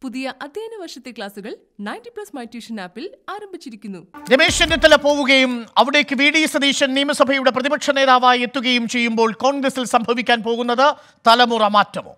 പുതിയ അധ്യയന വർഷത്തെ ക്ലാസുകൾ നയൻറ്റി പ്ലസ് മൈ ട്യൂഷൻ ആപ്പിൽ ആരംഭിച്ചിരിക്കുന്നു രമേശ് ചെന്നിത്തല പോവുകയും അവിടേക്ക് വി ഡി സതീശൻ നിയമസഭയുടെ പ്രതിപക്ഷ നേതാവായി എത്തുകയും ചെയ്യുമ്പോൾ കോൺഗ്രസിൽ സംഭവിക്കാൻ പോകുന്നത് തലമുറ മാറ്റമോ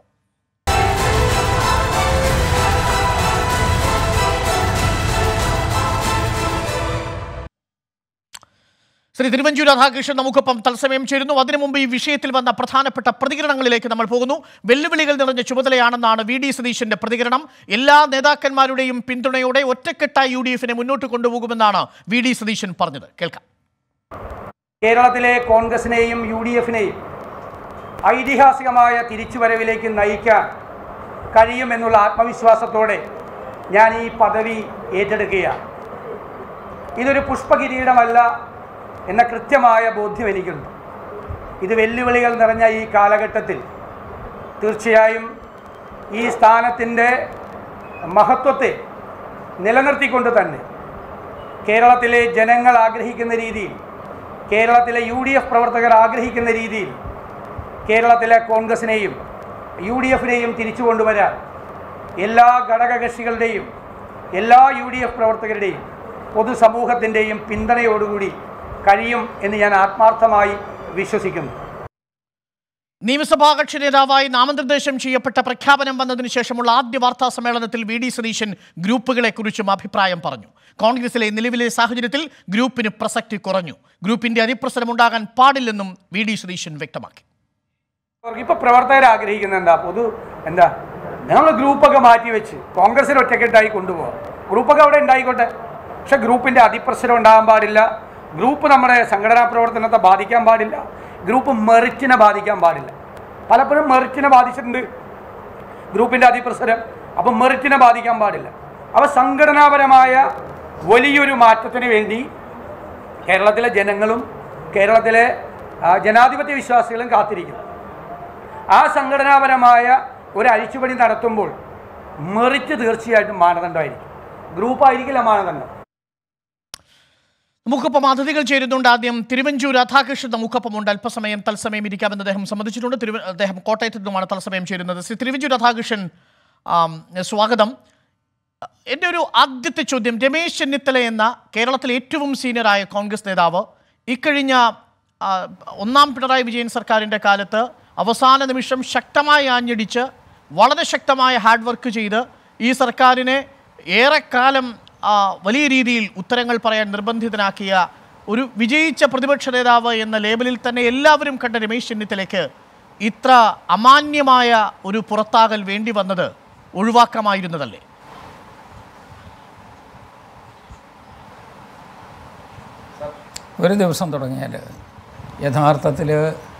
ശ്രീ തിരുവഞ്ചൂർ രാധാകൃഷ്ണൻ നമുക്കൊപ്പം തത്സമയം ചേരുന്നു അതിനു മുമ്പ് ഈ വിഷയത്തിൽ വന്ന പ്രധാനപ്പെട്ട പ്രതികരണങ്ങളിലേക്ക് നമ്മൾ പോകുന്നു വെല്ലുവിളികൾ നിറഞ്ഞ ചുമതലയാണെന്നാണ് വി ഡി സതീശന്റെ പ്രതികരണം എല്ലാ നേതാക്കന്മാരുടെയും പിന്തുണയോടെ ഒറ്റക്കെട്ടായി യു ഡി എഫിനെ മുന്നോട്ട് കൊണ്ടുപോകുമെന്നാണ് വി ഡി സതീശൻ പറഞ്ഞത് കേൾക്കാം കേരളത്തിലെ കോൺഗ്രസിനെയും യു ഡി എഫിനെയും ഐതിഹാസികമായ തിരിച്ചുവരവിലേക്ക് നയിക്കാൻ കഴിയുമെന്നുള്ള ആത്മവിശ്വാസത്തോടെ ഞാൻ ഈ പദവി ഏറ്റെടുക്കുകയാണ് ഇതൊരു പുഷ്പകിരീടമല്ല എന്ന കൃത്യമായ ബോധ്യം എനിക്കുണ്ട് ഇത് വെല്ലുവിളികൾ നിറഞ്ഞ ഈ കാലഘട്ടത്തിൽ തീർച്ചയായും ഈ സ്ഥാനത്തിൻ്റെ മഹത്വത്തെ നിലനിർത്തിക്കൊണ്ട് തന്നെ കേരളത്തിലെ ജനങ്ങൾ ആഗ്രഹിക്കുന്ന രീതിയിൽ കേരളത്തിലെ യു ഡി എഫ് പ്രവർത്തകർ ആഗ്രഹിക്കുന്ന രീതിയിൽ കേരളത്തിലെ കോൺഗ്രസിനെയും യു ഡി എഫിനെയും തിരിച്ചു കൊണ്ടുവരാൻ എല്ലാ ഘടകകക്ഷികളുടെയും എല്ലാ യു ഡി എഫ് പ്രവർത്തകരുടെയും പൊതുസമൂഹത്തിൻ്റെയും പിന്തുണയോടുകൂടി കഴിയും എന്ന് ഞാൻ ആത്മാർത്ഥമായി വിശ്വസിക്കുന്നു നിയമസഭാ കക്ഷി നേതാവായി നാമനിർദ്ദേശം ചെയ്യപ്പെട്ട പ്രഖ്യാപനം വന്നതിന് ശേഷമുള്ള ആദ്യ വാർത്താ സമ്മേളനത്തിൽ വി ഡി സതീശൻ ഗ്രൂപ്പുകളെ കുറിച്ചും അഭിപ്രായം പറഞ്ഞു കോൺഗ്രസിലെ നിലവിലെ സാഹചര്യത്തിൽ ഗ്രൂപ്പിന് പ്രസക്തി കുറഞ്ഞു ഗ്രൂപ്പിന്റെ അതിപ്രസരം ഉണ്ടാകാൻ പാടില്ലെന്നും വി ഡി സതീശൻ വ്യക്തമാക്കി ഇപ്പൊ പ്രവർത്തകർ ആഗ്രഹിക്കുന്ന എന്താ പൊതു എന്താ നമ്മൾ ഗ്രൂപ്പൊക്കെ മാറ്റി വെച്ച് കോൺഗ്രസിൽ ഒറ്റക്കെട്ടായി കൊണ്ടുപോകാം ഗ്രൂപ്പൊക്കെ അവിടെ ഉണ്ടായിക്കോട്ടെ പക്ഷെ ഗ്രൂപ്പിന്റെ അതിപ്രസരം ഉണ്ടാകാൻ പാടില്ല ഗ്രൂപ്പ് നമ്മുടെ സംഘടനാ പ്രവർത്തനത്തെ ബാധിക്കാൻ പാടില്ല ഗ്രൂപ്പ് മെറിറ്റിനെ ബാധിക്കാൻ പാടില്ല പലപ്പോഴും മെറിറ്റിനെ ബാധിച്ചിട്ടുണ്ട് ഗ്രൂപ്പിന്റെ അതിപ്രസരം അപ്പം മെറിറ്റിനെ ബാധിക്കാൻ പാടില്ല അപ്പോൾ സംഘടനാപരമായ വലിയൊരു മാറ്റത്തിന് വേണ്ടി കേരളത്തിലെ ജനങ്ങളും കേരളത്തിലെ ആ, ജനാധിപത്യ വിശ്വാസികളും കാത്തിരിക്കുന്നു ആ സംഘടനാപരമായ ഒരു അഴിച്ചുപണി നടത്തുമ്പോൾ മെറിറ്റ് തീർച്ചയായിട്ടും മാനദണ്ഡമായിരിക്കും ഗ്രൂപ്പായിരിക്കില്ല മാനദണ്ഡം നമുക്കൊപ്പം അതിഥികൾ ചേരുന്നുണ്ട് ആദ്യം തിരുവഞ്ചൂർ രാധാകൃഷ്ണൻ നമുക്കൊപ്പമുണ്ട് അല്പസമയം തത്സമയം ഇരിക്കാമെന്ന് അദ്ദേഹം സമ്മതിച്ചിട്ടുണ്ട് തിരുവ അദ്ദേഹം കോട്ടയത്ത് നിന്നുമാണ് തത്സമയം ചേരുന്നത് ശ്രീ തിരുവഞ്ചൂർ രാധാകൃഷ്ണൻ ആം, സ്വാഗതം എൻ്റെ ഒരു ആദ്യത്തെ ചോദ്യം രമേശ് ചെന്നിത്തല എന്ന കേരളത്തിലെ ഏറ്റവും സീനിയറായ കോൺഗ്രസ് നേതാവ് ഇക്കഴിഞ്ഞ ആ, ഒന്നാം പിണറായി വിജയൻ സർക്കാരിൻ്റെ കാലത്ത് അവസാന നിമിഷം ശക്തമായി ആഞ്ഞടിച്ച് വളരെ ശക്തമായ ഹാർഡ് വർക്ക് ചെയ്ത് ഈ സർക്കാരിനെ ഏറെക്കാലം ആ, വലിയ രീതിയിൽ ഉത്തരങ്ങൾ പറയാൻ നിർബന്ധിതനാക്കിയ ഒരു വിജയിച്ച പ്രതിപക്ഷ നേതാവ് എന്ന ലേബലിൽ തന്നെ എല്ലാവരും കണ്ട രമേശ് ചെന്നിത്തലയ്ക്ക് ഇത്ര അമാന്യമായ ഒരു പുറത്താകൽ വേണ്ടി വന്നത് ഒഴിവാക്കാമായിരുന്നതല്ലേ ഒരു ദിവസം തുടങ്ങിയാൽ യഥാർത്ഥത്തിൽ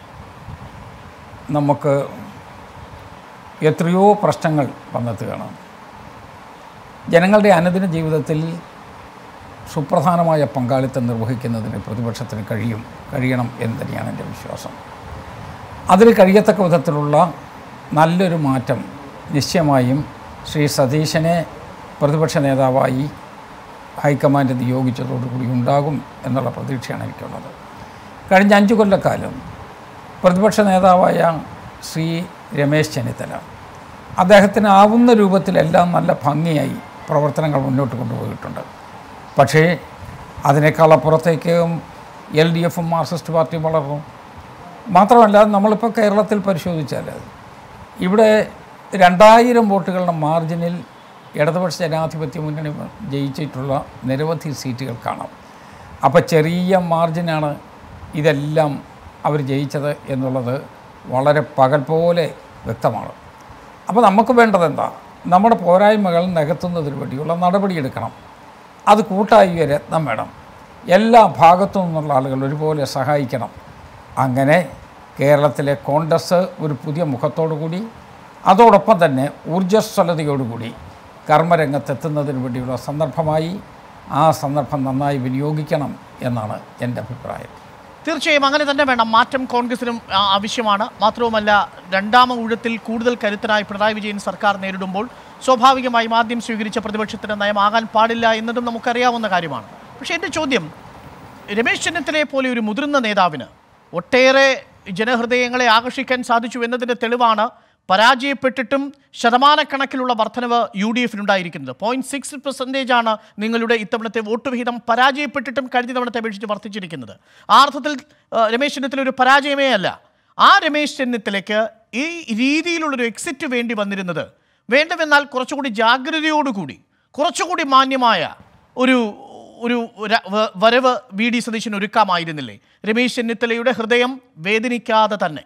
നമുക്ക് എത്രയോ പ്രശ്നങ്ങൾ വന്നെത്തുകയാണ് ജനങ്ങളുടെ അനുദിന ജീവിതത്തിൽ സുപ്രധാനമായ പങ്കാളിത്തം നിർവഹിക്കുന്നതിന് പ്രതിപക്ഷത്തിന് കഴിയും കഴിയണം എന്ന് തന്നെയാണ് എൻ്റെ വിശ്വാസം അതിൽ കഴിയത്തക്ക വിധത്തിലുള്ള നല്ലൊരു മാറ്റം നിശ്ചയമായും ശ്രീ സതീശനെ പ്രതിപക്ഷ നേതാവായി ഹൈക്കമാൻഡ് നിയോഗിച്ചതോടുകൂടി ഉണ്ടാകും എന്നുള്ള പ്രതീക്ഷയാണ് എനിക്കുള്ളത് കഴിഞ്ഞ അഞ്ചു കൊല്ലക്കാലം പ്രതിപക്ഷ നേതാവായ ശ്രീ രമേശ് ചെന്നിത്തല അദ്ദേഹത്തിന് ആവുന്ന രൂപത്തിലെല്ലാം നല്ല ഭംഗിയായി പ്രവർത്തനങ്ങൾ മുന്നോട്ട് കൊണ്ടുപോയിട്ടുണ്ട് പക്ഷേ അതിനേക്കാൾ അപ്പുറത്തേക്ക് എൽ ഡി എഫും മാർക്സിസ്റ്റ് പാർട്ടിയും വളർന്നു മാത്രമല്ല നമ്മളിപ്പോൾ കേരളത്തിൽ പരിശോധിച്ചാൽ ഇവിടെ രണ്ടായിരം വോട്ടുകളുടെ മാർജിനിൽ ഇടതുപക്ഷ ജനാധിപത്യ മുന്നണി ജയിച്ചിട്ടുള്ള നിരവധി സീറ്റുകൾ കാണാം അപ്പോൾ ചെറിയ മാർജിനാണ് ഇതെല്ലാം അവർ ജയിച്ചത് എന്നുള്ളത് വളരെ പകൽ പോലെ വ്യക്തമാണ് അപ്പോൾ നമുക്ക് വേണ്ടത് എന്താ നമ്മുടെ പോരായ്മകൾ നികത്തുന്നതിന് വേണ്ടിയുള്ള നടപടിയെടുക്കണം അത് കൂട്ടായി ഒരു രത്നം വേണം എല്ലാ ഭാഗത്തു നിന്നുള്ള ആളുകൾ ഒരുപോലെ സഹായിക്കണം അങ്ങനെ കേരളത്തിലെ കോൺഗ്രസ് ഒരു പുതിയ മുഖത്തോടു കൂടി അതോടൊപ്പം തന്നെ ഊർജ്ജസ്വലതയോടുകൂടി കർമ്മരംഗത്തെത്തുന്നതിന് വേണ്ടിയുള്ള സന്ദർഭമായി ആ സന്ദർഭം നന്നായി വിനിയോഗിക്കണം എന്നാണ് എൻ്റെ അഭിപ്രായം തീർച്ചയായും അങ്ങനെ തന്നെ വേണം മാറ്റം കോൺഗ്രസിനും ആ, ആവശ്യമാണ് മാത്രവുമല്ല രണ്ടാം ഊഴത്തിൽ കൂടുതൽ കരുത്തരായി പിണറായി വിജയൻ സർക്കാർ നേരിടുമ്പോൾ സ്വാഭാവികമായും ആദ്യം സ്വീകരിച്ച പ്രതിപക്ഷത്തിന് നയമാകാൻ പാടില്ല എന്നതും നമുക്കറിയാവുന്ന കാര്യമാണ് പക്ഷേ എൻ്റെ ചോദ്യം രമേശ് ചെന്നിത്തലയെ പോലെ ഒരു മുതിർന്ന നേതാവിന് ഒട്ടേറെ ജനഹൃദയങ്ങളെ ആകർഷിക്കാൻ സാധിച്ചു എന്നതിൻ്റെ തെളിവാണ് പരാജയപ്പെട്ടിട്ടും ശതമാനക്കണക്കിലുള്ള വർധനവ് യു ഡി എഫിനുണ്ടായിരിക്കുന്നത് പോയിന്റ് സിക്സ് പെർസെൻറ്റേജ് ആണ് നിങ്ങളുടെ ഇത്തവണത്തെ വോട്ട് വിഹിതം പരാജയപ്പെട്ടിട്ടും കഴിഞ്ഞ തവണത്തെ അപേക്ഷിച്ച് വർദ്ധിച്ചിരിക്കുന്നത് ആ അർത്ഥത്തിൽ ആ, രമേശ് ചെന്നിത്തല ഒരു പരാജയമേ അല്ല ആ രമേശ് ചെന്നിത്തലയ്ക്ക് ഈ രീതിയിലുള്ളൊരു എക്സിറ്റ് വേണ്ടി വന്നിരുന്നത് വേണ്ടവെന്നാൽ കുറച്ചുകൂടി ജാഗ്രതയോടുകൂടി കുറച്ചുകൂടി മാന്യമായ ഒരു ഒരു ര- വ- വരവ് വി ഡി സതീശൻ ഒരുക്കാമായിരുന്നില്ലേ രമേശ് ചെന്നിത്തലയുടെ ഹൃദയം വേദനിക്കാതെ തന്നെ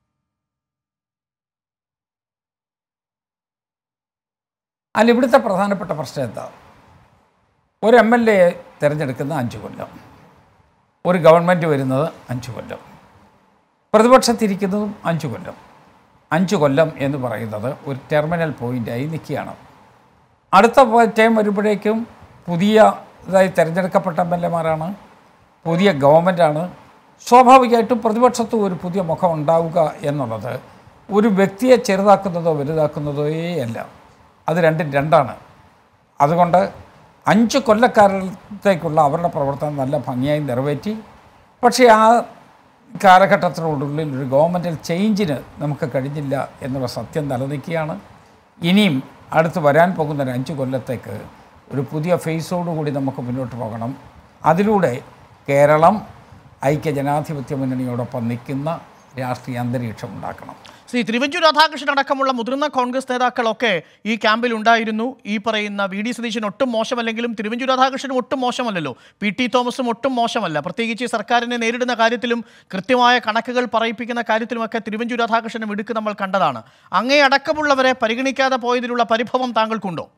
അല്ല ഇവിടുത്തെ പ്രധാനപ്പെട്ട പ്രശ്നം എന്താ ഒരു എം എൽ എ തിരഞ്ഞെടുക്കുന്ന അഞ്ച് കൊല്ലം ഒരു ഗവൺമെൻറ് വരുന്നത് അഞ്ച് കൊല്ലം പ്രതിപക്ഷത്തിരിക്കുന്നതും അഞ്ച് കൊല്ലം അഞ്ച് കൊല്ലം എന്ന് പറയുന്നത് ഒരു ടെർമിനൽ പോയിൻ്റായി നിൽക്കുകയാണ് അടുത്ത ടൈം വരുമ്പോഴേക്കും പുതിയ ഇതായി തിരഞ്ഞെടുക്കപ്പെട്ട എം എൽ എമാരാണ് പുതിയ ഗവൺമെൻറ്റാണ് സ്വാഭാവികമായിട്ടും പ്രതിപക്ഷത്തും ഒരു പുതിയ മുഖം ഉണ്ടാവുക എന്നുള്ളത് ഒരു വ്യക്തിയെ ചെറുതാക്കുന്നതോ വലുതാക്കുന്നതോ അല്ല അത് രണ്ടും രണ്ടാണ് അതുകൊണ്ട് അഞ്ച് കൊല്ലക്കാലത്തേക്കുള്ള അവരുടെ പ്രവർത്തനം നല്ല ഭംഗിയായി നിറവേറ്റി പക്ഷേ ആ കാലഘട്ടത്തിനുള്ളിൽ ഒരു ഗവൺമെൻറ്റൽ ചേഞ്ചിന് നമുക്ക് കഴിഞ്ഞില്ല എന്നുള്ള സത്യം നിലനിൽക്കുകയാണ് ഇനിയും അടുത്ത് വരാൻ പോകുന്ന ഒരു അഞ്ച് കൊല്ലത്തേക്ക് ഒരു പുതിയ ഫേസോടുകൂടി നമുക്ക് മുന്നോട്ട് പോകണം അതിലൂടെ കേരളം ഐക്യ ജനാധിപത്യ മുന്നണിയോടൊപ്പം നിൽക്കുന്ന രാഷ്ട്രീയ അന്തരീക്ഷം ഉണ്ടാക്കണം ശ്രീ തിരുവഞ്ചൂർ രാധാകൃഷ്ണൻ അടക്കമുള്ള മുതിർന്ന കോൺഗ്രസ് നേതാക്കളൊക്കെ ഈ ക്യാമ്പിൽ ഉണ്ടായിരുന്നു ഈ പറയുന്ന വി ഡി സതീശൻ ഒട്ടും മോശമല്ലെങ്കിലും തിരുവഞ്ചൂർ രാധാകൃഷ്ണനും ഒട്ടും മോശമല്ലല്ലോ പി ടി തോമസും ഒട്ടും മോശമല്ല പ്രത്യേകിച്ച് ഈ സർക്കാരിനെ നേരിടുന്ന കാര്യത്തിലും കൃത്യമായ കണക്കുകൾ പറയിപ്പിക്കുന്ന കാര്യത്തിലുമൊക്കെ തിരുവഞ്ചൂർ രാധാകൃഷ്ണനെ മിടുക്ക് നമ്മൾ കണ്ടതാണ് അങ്ങേ അടക്കമുള്ളവരെ പരിഗണിക്കാതെ പോയതിലുള്ള പരിഭവം താങ്കൾക്കുണ്ടോ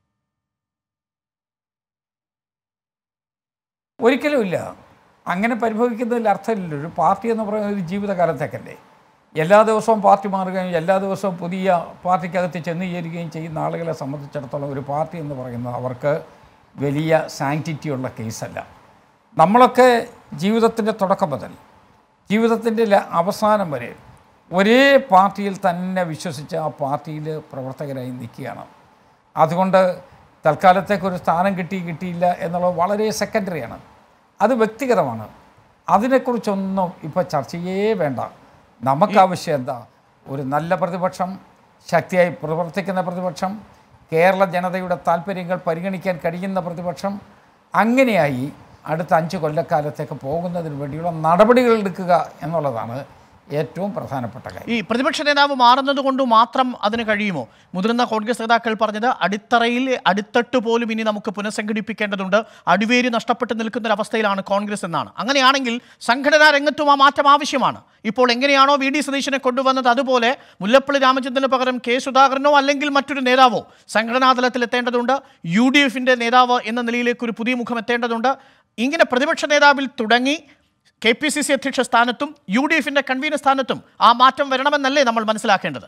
ഒരിക്കലുമില്ല അങ്ങനെ പരിഭവിക്കുന്നതിൽ അർത്ഥമില്ല ഒരു പാർട്ടി എന്ന് പറയുന്നത് ഒരു ജീവിതകാലത്തേക്കല്ലേ എല്ലാ ദിവസവും പാർട്ടി മാറുകയും എല്ലാ ദിവസവും പുതിയ പാർട്ടിക്കകത്ത് ചെന്ന് ചേരുകയും ചെയ്യുന്ന ആളുകളെ സംബന്ധിച്ചിടത്തോളം ഒരു പാർട്ടി എന്ന് പറയുന്നത് അവർക്ക് വലിയ സാങ്ക്ടിറ്റി ഉള്ള കേസല്ല നമ്മളൊക്കെ ജീവിതത്തിൻ്റെ തുടക്കം മുതൽ ജീവിതത്തിൻ്റെ ല- അവസാനം വരെ ഒരേ പാർട്ടിയിൽ തന്നെ വിശ്വസിച്ച് ആ പാർട്ടിയിൽ പ്രവർത്തകരായി നിൽക്കുകയാണ് അതുകൊണ്ട് തൽക്കാലത്തേക്ക് ഒരു സ്ഥാനം കിട്ടി കിട്ടിയില്ല എന്നുള്ളത് വളരെ സെക്കൻഡറിയാണ് അത് വ്യക്തിഗതമാണ് അതിനെക്കുറിച്ചൊന്നും ഇപ്പോൾ ചർച്ചയേ വേണ്ട നമുക്കാവശ്യം എന്താ ഒരു നല്ല പ്രതിപക്ഷം ശക്തിയായി പ്രവർത്തിക്കുന്ന പ്രതിപക്ഷം കേരള ജനതയുടെ താല്പര്യങ്ങൾ പരിഗണിക്കാൻ കഴിയുന്ന പ്രതിപക്ഷം അങ്ങനെയായി അടുത്ത അഞ്ച് കൊല്ലക്കാലത്തേക്ക് പോകുന്നതിന് വേണ്ടിയുള്ള നടപടികൾ എടുക്കുക എന്നുള്ളതാണ് ഏറ്റവും പ്രധാനപ്പെട്ട കാര്യം ഈ പ്രതിപക്ഷ നേതാവ് മാറുന്നത് കൊണ്ട് മാത്രം അതിന് കഴിയുമോ മുതിർന്ന കോൺഗ്രസ് നേതാക്കൾ പറഞ്ഞത് അടിത്തറയിൽ അടിത്തട്ട് പോലും ഇനി നമുക്ക് പുനഃസംഘടിപ്പിക്കേണ്ടതുണ്ട് അടിവേര് നഷ്ടപ്പെട്ട് നിൽക്കുന്ന ഒരു അവസ്ഥയിലാണ് കോൺഗ്രസ് എന്നാണ് അങ്ങനെയാണെങ്കിൽ സംഘടനാ രംഗത്തും ആ മാറ്റം ആവശ്യമാണ് ഇപ്പോൾ എങ്ങനെയാണോ വി ഡി സതീശനെ കൊണ്ടുവന്നത് അതുപോലെ മുല്ലപ്പള്ളി രാമചന്ദ്രന് പകരം കെ സുധാകരനോ അല്ലെങ്കിൽ മറ്റൊരു നേതാവോ സംഘടനാ തലത്തിൽ എത്തേണ്ടതുണ്ട് യു ഡി എഫിൻ്റെ നേതാവ് എന്ന നിലയിലേക്ക് ഒരു പുതിയ മുഖം എത്തേണ്ടതുണ്ട് ഇങ്ങനെ പ്രതിപക്ഷ നേതാവിൽ തുടങ്ങി കെ പി സി സി അധ്യക്ഷ സ്ഥാനത്തും യു ഡി എഫിന്റെ കൺവീനർ സ്ഥാനത്തും ആ മാറ്റം വരണമെന്നല്ലേ നമ്മൾ മനസ്സിലാക്കേണ്ടത്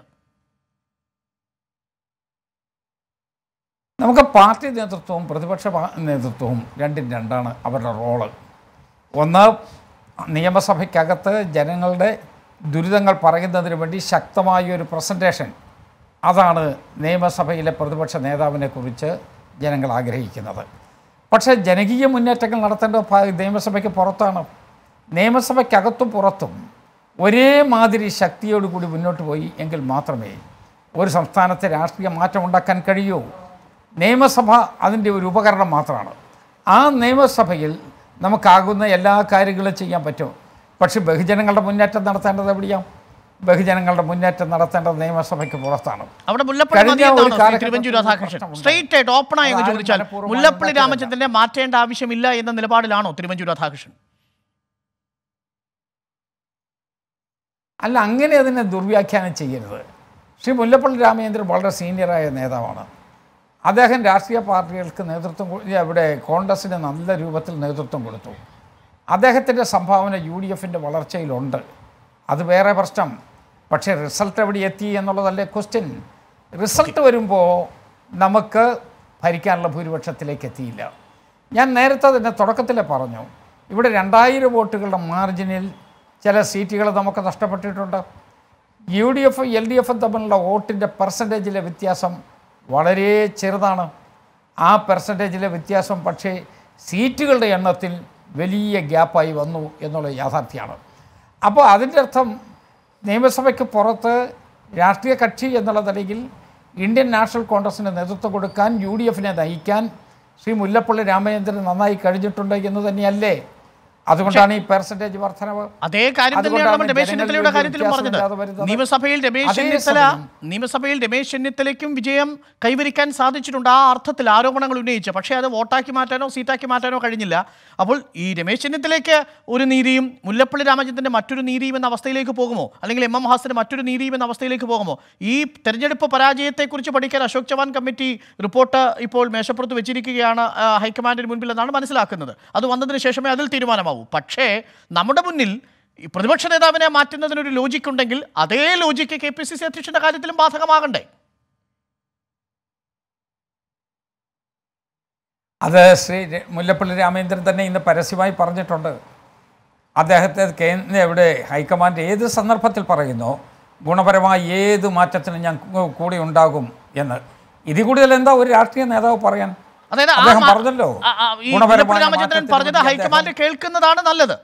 നമുക്ക് പാർട്ടി നേതൃത്വവും പ്രതിപക്ഷ പാ- നേതൃത്വവും രണ്ടും രണ്ടാണ് അവരുടെ റോള് ഒന്ന് നിയമസഭയ്ക്കകത്ത് ജനങ്ങളുടെ ദുരിതങ്ങൾ പറയുന്നതിന് വേണ്ടി ശക്തമായ ഒരു പ്രസൻറ്റേഷൻ അതാണ് നിയമസഭയിലെ പ്രതിപക്ഷ നേതാവിനെ കുറിച്ച് ജനങ്ങൾ ആഗ്രഹിക്കുന്നത് പക്ഷേ ജനകീയ മുന്നേറ്റങ്ങൾ നടത്തേണ്ട ഭ- നിയമസഭയ്ക്ക് പുറത്താണ് നിയമസഭയ്ക്കകത്തും പുറത്തും ഒരേ മാതിരി ശക്തിയോടുകൂടി മുന്നോട്ട് പോയി എങ്കിൽ മാത്രമേ ഒരു സംസ്ഥാനത്തെ രാഷ്ട്രീയ മാറ്റം ഉണ്ടാക്കാൻ കഴിയൂ നിയമസഭ അതിൻ്റെ ഒരു ഉപകരണം മാത്രമാണ് ആ നിയമസഭയിൽ നമുക്കാകുന്ന എല്ലാ കാര്യങ്ങളും ചെയ്യാൻ പറ്റും പക്ഷെ ബഹുജനങ്ങളുടെ മുന്നേറ്റം നടത്തേണ്ടത് എവിടെയാണ് ബഹുജനങ്ങളുടെ മുന്നേറ്റം നടത്തേണ്ടത് നിയമസഭയ്ക്ക് പുറത്താണ് അവിടെ മുല്ലപ്പള്ളി കഴിഞ്ഞ മതി ഒരു എന്നാണോ ശ്രീ കാലഘട്ടത്തിൽ തിരുവഞ്ചൂർ രാധാകൃഷ്ണൻ പ്രശ്നമുണ്ടായി. സ്ട്രെയിറ്റ് ആയിട്ട് ഓപ്പൺ ആയി അങ്ങ് അതാരും ചോദിച്ചാൽ മനഃപൂർവ്വം മുല്ലപ്പള്ളി ഉണ്ടാക്കിയതല്ല. രാമചന്ദ്രനെ മാറ്റേണ്ട ആവശ്യമില്ല എന്ന നിലപാടിലാണോ തിരുവഞ്ചൂർ രാധാകൃഷ്ണൻ അല്ല അങ്ങനെ അതിനെ ദുർവ്യാഖ്യാനം ചെയ്യരുത് ശ്രീ മുല്ലപ്പള്ളി രാമചന്ദ്രൻ വളരെ സീനിയറായ നേതാവാണ് അദ്ദേഹം രാഷ്ട്രീയ പാർട്ടികൾക്ക് നേതൃത്വം കൊ- ഇവിടെ കോൺഗ്രസിന് നല്ല രൂപത്തിൽ നേതൃത്വം കൊടുത്തു അദ്ദേഹത്തിൻ്റെ സംഭാവന യു ഡി എഫിൻ്റെ വളർച്ചയിലുണ്ട് അത് വേറെ പ്രശ്നം പക്ഷേ റിസൾട്ട് എവിടെ എത്തി എന്നുള്ളതല്ലേ ക്വസ്റ്റ്യൻ റിസൾട്ട് വരുമ്പോൾ നമുക്ക് ഭരിക്കാനുള്ള ഭൂരിപക്ഷത്തിലേക്ക് എത്തിയില്ല ഞാൻ നേരത്തെ തന്നെ തുടക്കത്തിലെ പറഞ്ഞു ഇവിടെ രണ്ടായിരം വോട്ടുകളുടെ മാർജിനിൽ ചില സീറ്റുകൾ നമുക്ക് നഷ്ടപ്പെട്ടിട്ടുണ്ട് U D F L D എഫും തമ്മിലുള്ള വോട്ടിൻ്റെ പെർസെൻറ്റേജിലെ വ്യത്യാസം വളരെ ചെറുതാണ് ആ പെർസെൻറ്റേജിലെ വ്യത്യാസം പക്ഷേ സീറ്റുകളുടെ എണ്ണത്തിൽ വലിയ ഗ്യാപ്പായി വന്നു എന്നുള്ള യാഥാർത്ഥ്യമാണ് അപ്പോൾ അതിൻ്റെ അർത്ഥം നിയമസഭയ്ക്ക് പുറത്ത് രാഷ്ട്രീയ കക്ഷി എന്നുള്ള നിലയിൽ ഇന്ത്യൻ നാഷണൽ കോൺഗ്രസിന് നേതൃത്വം കൊടുക്കാൻ യു ഡി എഫിനെ നയിക്കാൻ ശ്രീ മുല്ലപ്പള്ളി രാമചന്ദ്രൻ നന്നായി കഴിഞ്ഞിട്ടുണ്ട് എന്ന് തന്നെയല്ലേ അതുകൊണ്ടാണ് ഈ പെർസെൻറ്റേജ് വർധനവ് അതേ കാര്യം തന്നെയാണ് അതുകൊണ്ടാണ് നമ്മൾ രമേശ് ജനങ്ങളിൽ ചെന്നിത്തലയുടെ ഒരു കാര്യത്തിലും പറഞ്ഞത് വ്യത്യാസമില്ലാതെ വരുന്നത്. നിയമസഭയിൽ രമേശ് അതേ ചെന്നിത്തല സമയം- നിയമസഭയിൽ രമേശ് ചെന്നിത്തലയ്ക്കും വിജയം കൈവരിക്കാൻ സാധിച്ചിട്ടുണ്ട് ആ അർത്ഥത്തിൽ ആരോപണങ്ങൾ ഉന്നയിച്ചു പക്ഷേ അത് വോട്ടാക്കി മാറ്റാനോ സീറ്റാക്കി മാറ്റാനോ കഴിഞ്ഞില്ല അപ്പോൾ ഈ രമേശ് ചെന്നിത്തലയ്ക്ക് ഒരു നീതിയും മുല്ലപ്പള്ളി രാമചന്ദ്രന്റെ മറ്റൊരു നീതിയും എന്ന അവസ്ഥയിലേക്ക് പോകുമോ അല്ലെങ്കിൽ എം എം ഹാസന് മറ്റൊരു നീതിയും എന്ന അവസ്ഥയിലേക്ക് പോകുമോ ഈ തെരഞ്ഞെടുപ്പ് പരാജയത്തെക്കുറിച്ച് പഠിക്കാൻ അശോക് ചവാൻ കമ്മിറ്റി റിപ്പോർട്ട് ഇപ്പോൾ മേശപ്പുറത്ത് വെച്ചിരിക്കുകയാണ് ആ, ഹൈക്കമാൻഡിന് മുൻപിൽ എന്നാണ് മനസ്സിലാക്കുന്നത് അത് വന്നതിന് ശേഷമേ അതിൽ തീരുമാനമാവൂ പക്ഷേ നമ്മുടെ മുന്നിൽ ഈ പ്രതിപക്ഷ നേതാവിനെ മാറ്റുന്നതിനൊരു ലോജിക്ക് ഉണ്ടെങ്കിൽ അതേ logic K P C C അധ്യക്ഷന്റെ കാര്യത്തിലും ബാധകമാകണ്ടേ അത് ശ്രീ ര- മുല്ലപ്പള്ളി രാമചന്ദ്രൻ തന്നെ ഇന്ന് പരസ്യമായി പറഞ്ഞിട്ടുണ്ട് അദ്ദേഹത്തെ കേന്ദ്ര എവിടെ ഹൈക്കമാൻഡ് ഏത് സന്ദർഭത്തിൽ പറയുന്നു ഗുണപരമായ ഏത് മാറ്റത്തിനും ഞാൻ കൂ- കൂടെ ഉണ്ടാകും എന്ന് ഇതിൽ കൂടുതൽ എന്താ ഒരു രാഷ്ട്രീയ നേതാവ് പറയാൻ അതായത് ആ അദ്ദേഹം മാ- പറഞ്ഞല്ലോ ആ, ആ, ഈ ഗുണപരമായ മുല്ലപ്പള്ളി രാമചന്ദ്രൻ മാറ്റത്തിന് പറഞ്ഞത് വേണ്ടി ഹൈക്കമാൻഡ് അദ്ദേഹം- കേൾക്കുന്നതാണ് നല്ലത്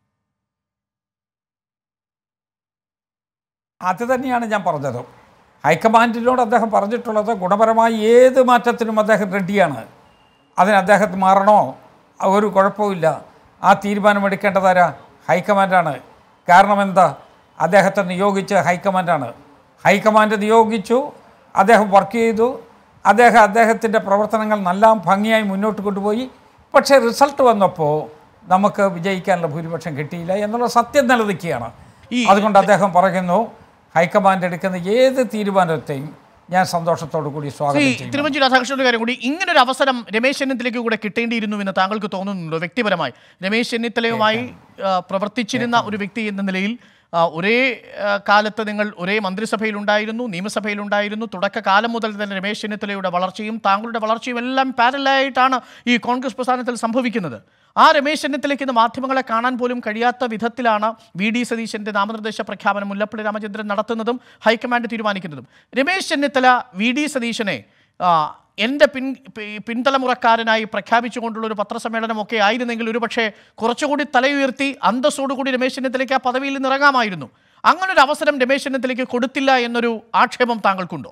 അത് തന്നെയാണ് ഞാൻ പറഞ്ഞത് ഹൈക്കമാൻഡിനോട് അദ്ദേഹം പറഞ്ഞിട്ടുള്ളത് ഗുണപരമായ ഏത് മാറ്റത്തിനും അദ്ദേഹം റെഡിയാണ് അതിന് അദ്ദേഹത്തിന് മാറണോ ആ ഒരു കുഴപ്പമില്ല ആ തീരുമാനമെടുക്കേണ്ടതാരാ ഹൈക്കമാൻഡാണ് കാരണം എന്താ അദ്ദേഹത്തെ നിയോഗിച്ച ഹൈക്കമാൻഡാണ് ഹൈക്കമാൻഡ് നിയോഗിച്ചു അദ്ദേഹം വർക്ക് ചെയ്തു അദ്ദേഹം അദ്ദേഹത്തിൻ്റെ പ്രവർത്തനങ്ങൾ നല്ല ഭംഗിയായി മുന്നോട്ട് കൊണ്ടുപോയി പക്ഷേ റിസൾട്ട് വന്നപ്പോൾ നമുക്ക് വിജയിക്കാനുള്ള ഭൂരിപക്ഷം കിട്ടിയില്ല എന്നുള്ള സത്യം നിലനിൽക്കുകയാണ് ഈ- അതുകൊണ്ട് അദ്ദേഹം പറയുന്നു ഹൈക്കമാൻഡ് എടുക്കുന്ന ഏത് തീരുമാനത്തെയും ഞാൻ സന്തോഷത്തോടു കൂടി ശ്രീ സ്വാഗതം ചെയ്യും തിരുവഞ്ചൂർ രാധാകൃഷ്ണന്റെ കാര്യം കൂടി ഇങ്ങനൊരു അവസരം രമേശ് ചെന്നിത്തലയ്ക്ക് കൂടെ കിട്ടേണ്ടിയിരുന്നു എന്ന് താങ്കൾക്ക് തോന്നുന്നുണ്ടോ വ്യക്തിപരമായി രമേശ് ചെന്നിത്തലയുമായി ആ, പ്രവർത്തിച്ചിരുന്ന ഒരു വ്യക്തി എന്ന നിലയിൽ ആ, ഒരേ ആ, കാലത്ത് നിങ്ങൾ ഒരേ മന്ത്രിസഭയിലുണ്ടായിരുന്നു നിയമസഭയിലുണ്ടായിരുന്നു തുടക്കകാലം മുതൽ തന്നെ രമേശ് ചെന്നിത്തലയുടെ വളർച്ചയും താങ്കളുടെ വളർച്ചയും എല്ലാം പാരലായിട്ടാണ് ഈ കോൺഗ്രസ് പ്രസ്ഥാനത്തിൽ സംഭവിക്കുന്നത് ആ രമേശ് ചെന്നിത്തലയ്ക്ക് ഇന്ന് മാധ്യമങ്ങളെ കാണാൻ പോലും കഴിയാത്ത വിധത്തിലാണ് വി ഡി സതീശന്റെ നാമനിർദ്ദേശ പ്രഖ്യാപനം മുല്ലപ്പള്ളി രാമചന്ദ്രൻ നടത്തുന്നതും ഹൈക്കമാൻഡ് തീരുമാനിക്കുന്നതും രമേശ് ചെന്നിത്തല വി ഡി സതീശനെ ആ, എൻ്റെ പിൻ പി- പിൻതലമുറക്കാരനായി പ്രഖ്യാപിച്ചുകൊണ്ടുള്ള ഒരു പത്രസമ്മേളനമൊക്കെ ആയിരുന്നെങ്കിൽ ഒരുപക്ഷെ കുറച്ചുകൂടി തലയുയർത്തി അന്തസ്സോടുകൂടി രമേശ് ചെന്നിത്തലയ്ക്ക് ആ പദവിയിൽ നിന്ന് ഇറങ്ങാമായിരുന്നു അങ്ങനെ ഒരു അവസരം രമേശ് ചെന്നിത്തലയ്ക്ക് കൊടുത്തില്ല എന്നൊരു ആക്ഷേപം താങ്കൾക്കുണ്ടോ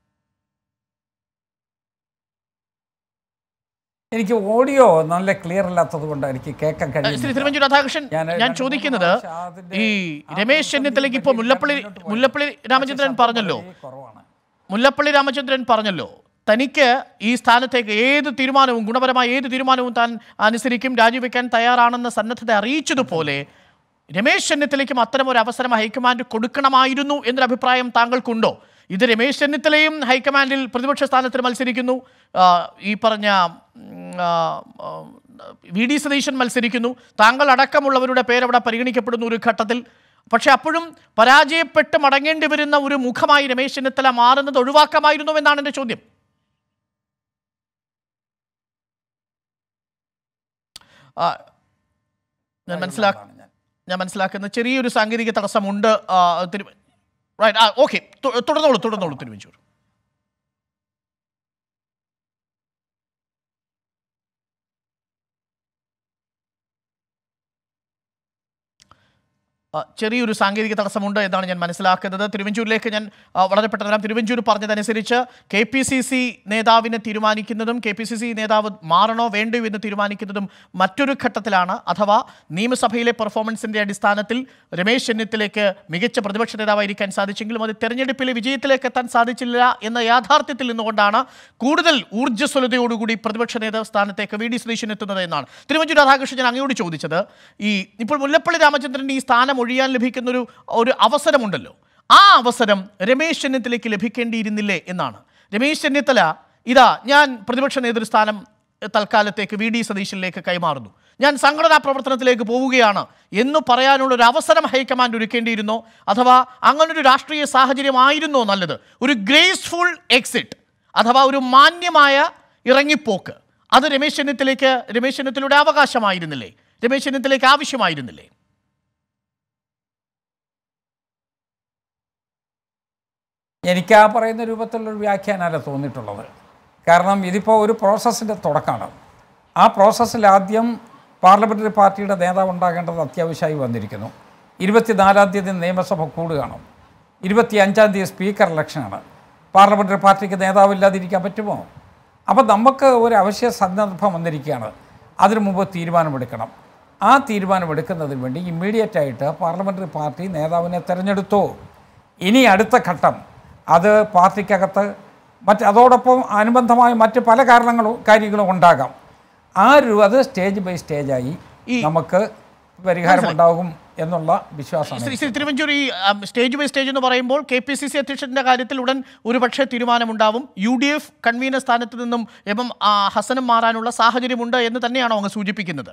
എനിക്ക് ഓഡിയോ നല്ല ക്ലിയർ അല്ലാത്തത് കൊണ്ട് എനിക്ക് കേൾക്കാൻ ശ്രീ കഴിയില്ല തിരുവഞ്ചൂർ രാധാകൃഷ്ണൻ ഞാൻ ഞാൻ രണ്ട് ചോദിക്കുന്നത് മൂന്ന് പ്രാവശ്യം അതിന്റെ ഈ ആ രമേശ് പ്രതിസന്ധി ചെന്നിത്തലയ്ക്ക് ഇപ്പോൾ പറ്റി മുല്ലപ്പള്ളി മുന്നോട്ട് പോയത്. മുല്ലപ്പള്ളി രാമചന്ദ്രൻ പക്ഷേ പറഞ്ഞല്ലോ ശബ്ദം വളരെ കുറവാണ് മുല്ലപ്പള്ളി രാമചന്ദ്രൻ പറഞ്ഞല്ലോ തനിക്ക് ഈ സ്ഥാനത്തേക്ക് ഏത് തീരുമാനവും ഗുണപരമായ ഏത് തീരുമാനവും താൻ അനുസരിക്കും രാജിവെക്കാൻ തയ്യാറാണെന്ന സന്നദ്ധത അറിയിച്ചതുപോലെ രമേശ് ചെന്നിത്തലയ്ക്കും അത്തരം ഒരു അവസരം ഹൈക്കമാൻഡ് കൊടുക്കണമായിരുന്നു എന്നൊരു അഭിപ്രായം താങ്കൾക്കുണ്ടോ ഇത് രമേശ് ചെന്നിത്തലയും ഹൈക്കമാൻഡിൽ പ്രതിപക്ഷ സ്ഥാനത്തിന് മത്സരിക്കുന്നു ആ, ഈ പറഞ്ഞ ഉം, ആ, ആ, വി ഡി സതീശൻ മത്സരിക്കുന്നു താങ്കൾ അടക്കമുള്ളവരുടെ പേരവിടെ പരിഗണിക്കപ്പെടുന്ന ഒരു ഘട്ടത്തിൽ പക്ഷെ അപ്പോഴും പരാജയപ്പെട്ട് മടങ്ങേണ്ടി വരുന്ന ഒരു മുഖമായി രമേശ് ചെന്നിത്തല മാറുന്നത് ഒഴിവാക്കാമായിരുന്നു എന്നാണ് എൻ്റെ ചോദ്യം ആ, ഞാൻ മനസ്സിലാക്ക അതാണ് ഞാൻ. ഞാൻ മനസ്സിലാക്കുന്ന ചെറിയൊരു സാങ്കേതിക തടസ്സമുണ്ട് ആ, തിരു റൈറ്റ് ആ ഓക്കെ തുടർന്നോളൂ തുടർന്നോളൂ തിരുവഞ്ചൂർ ആ, ചെറിയൊരു സാങ്കേതിക തടസ്സമുണ്ട് എന്നാണ് ഞാൻ മനസ്സിലാക്കുന്നത് തിരുവഞ്ചൂരിലേക്ക് ഞാൻ ആ, വളരെ പെട്ടെന്ന് വരാം തിരുവഞ്ചൂർ പറഞ്ഞതനുസരിച്ച് കെ പി സി സി നേതാവിനെ തീരുമാനിക്കുന്നതും കെ പി സി സി നേതാവ് മാറണോ വേണ്ടയോ എന്ന് തീരുമാനിക്കുന്നതും മറ്റൊരു ഘട്ടത്തിലാണ് അഥവാ നിയമസഭയിലെ പെർഫോമൻസിന്റെ അടിസ്ഥാനത്തിൽ രമേശ് ചെന്നിത്തലയ്ക്ക് മികച്ച പ്രതിപക്ഷ നേതാവായിരിക്കാൻ സാധിച്ചെങ്കിലും അത് തെരഞ്ഞെടുപ്പിലെ വിജയത്തിലേക്ക് എത്താൻ സാധിച്ചില്ല എന്ന യാഥാർത്ഥ്യത്തിൽ നിന്നുകൊണ്ടാണ് കൂടുതൽ ഊർജ്ജസ്വലതയോടുകൂടി പ്രതിപക്ഷ നേതാവ് സ്ഥാനത്തേക്ക് വി ഡി സതീശൻ എത്തുന്നത് എന്നാണ് തിരുവഞ്ചൂർ രാധാകൃഷ്ണൻ ഞാൻ അങ്ങയോട് ചോദിച്ചത് ഈ ഇപ്പോൾ മുല്ലപ്പള്ളി രാമചന്ദ്രൻ ഈ സ്ഥാനം ഒഴിയാൻ ലഭിക്കുന്ന ഒരു ഒരു അവസരമുണ്ടല്ലോ ആ അവസരം രമേശ് ചെന്നിത്തലയ്ക്ക് ലഭിക്കേണ്ടിയിരുന്നില്ലേ എന്നാണ് രമേശ് ചെന്നിത്തല ഇതാ ഞാൻ പ്രതിപക്ഷ നേതൃസ്ഥാനം തൽക്കാലത്തേക്ക് വി ഡി സതീശനിലേക്ക് കൈമാറുന്നു ഞാൻ സംഘടനാ പ്രവർത്തനത്തിലേക്ക് പോവുകയാണ് എന്ന് പറയാനുള്ള ഒരു അവസരം ഹൈക്കമാൻഡ് ഒരുക്കേണ്ടിയിരുന്നോ അഥവാ അങ്ങനൊരു രാഷ്ട്രീയ സാഹചര്യമായിരുന്നോ നല്ലത് ഒരു ഗ്രേസ്ഫുൾ എക്സിറ്റ് അഥവാ ഒരു മാന്യമായ ഇറങ്ങിപ്പോക്ക് അത് രമേശ് ചെന്നിത്തലയ്ക്ക് രമേശ് ചെന്നിത്തലയുടെ അവകാശമായിരുന്നില്ലേ രമേശ് ചെന്നിത്തലയ്ക്ക് ആവശ്യമായിരുന്നില്ലേ എനിക്ക് ആ പറയുന്ന രൂപത്തിലുള്ളൊരു വ്യാഖ്യാനമല്ല തോന്നിയിട്ടുള്ളത് കാരണം ഇതിപ്പോൾ ഒരു പ്രോസസ്സിൻ്റെ തുടക്കമാണ് ആ പ്രോസസ്സിൽ ആദ്യം പാർലമെൻ്ററി പാർട്ടിയുടെ നേതാവ് ഉണ്ടാകേണ്ടത് അത്യാവശ്യമായി വന്നിരിക്കുന്നു ഇരുപത്തിനാലാം തീയതി നിയമസഭ കൂടുകയാണ് ഇരുപത്തി അഞ്ചാം തീയതി സ്പീക്കർ ഇലക്ഷനാണ് പാർലമെൻ്ററി പാർട്ടിക്ക് നേതാവില്ലാതിരിക്കാൻ പറ്റുമോ അപ്പം നമുക്ക് ഒരു അവശ്യ സന്ദർഭം വന്നിരിക്കുകയാണ് അതിനു മുമ്പ് തീരുമാനമെടുക്കണം ആ തീരുമാനമെടുക്കുന്നതിന് വേണ്ടി ഇമ്മീഡിയറ്റ് ആയിട്ട് പാർലമെൻ്ററി പാർട്ടി നേതാവിനെ തിരഞ്ഞെടുത്തു ഇനി അടുത്ത ഘട്ടം അത് പാർട്ടിക്കകത്ത് മറ്റ് അതോടൊപ്പം അനുബന്ധമായ മറ്റ് പല കാരണങ്ങളും കാര്യങ്ങളും ഉണ്ടാകാം ആ ഒരു അത് സ്റ്റേജ് ബൈ സ്റ്റേജായി നമുക്ക് പരിഹാരം ഉണ്ടാകും എന്നുള്ള വിശ്വാസമാണ് ശ്രീ ശ്രീ തിരുവഞ്ചൂർ ഈ ആം, സ്റ്റേജ് ബൈ സ്റ്റേജ് എന്ന് പറയുമ്പോൾ കെ പി സി സി അധ്യക്ഷന്റെ കാര്യത്തിൽ ഉടൻ ഒരുപക്ഷെ തീരുമാനമുണ്ടാവും യു ഡി എഫ് കൺവീനർ സ്ഥാനത്ത് നിന്നും എം ആ, ഹസനും മാറാനുള്ള സാഹചര്യമുണ്ട് എന്ന് തന്നെയാണോ അങ്ങ് സൂചിപ്പിക്കുന്നത്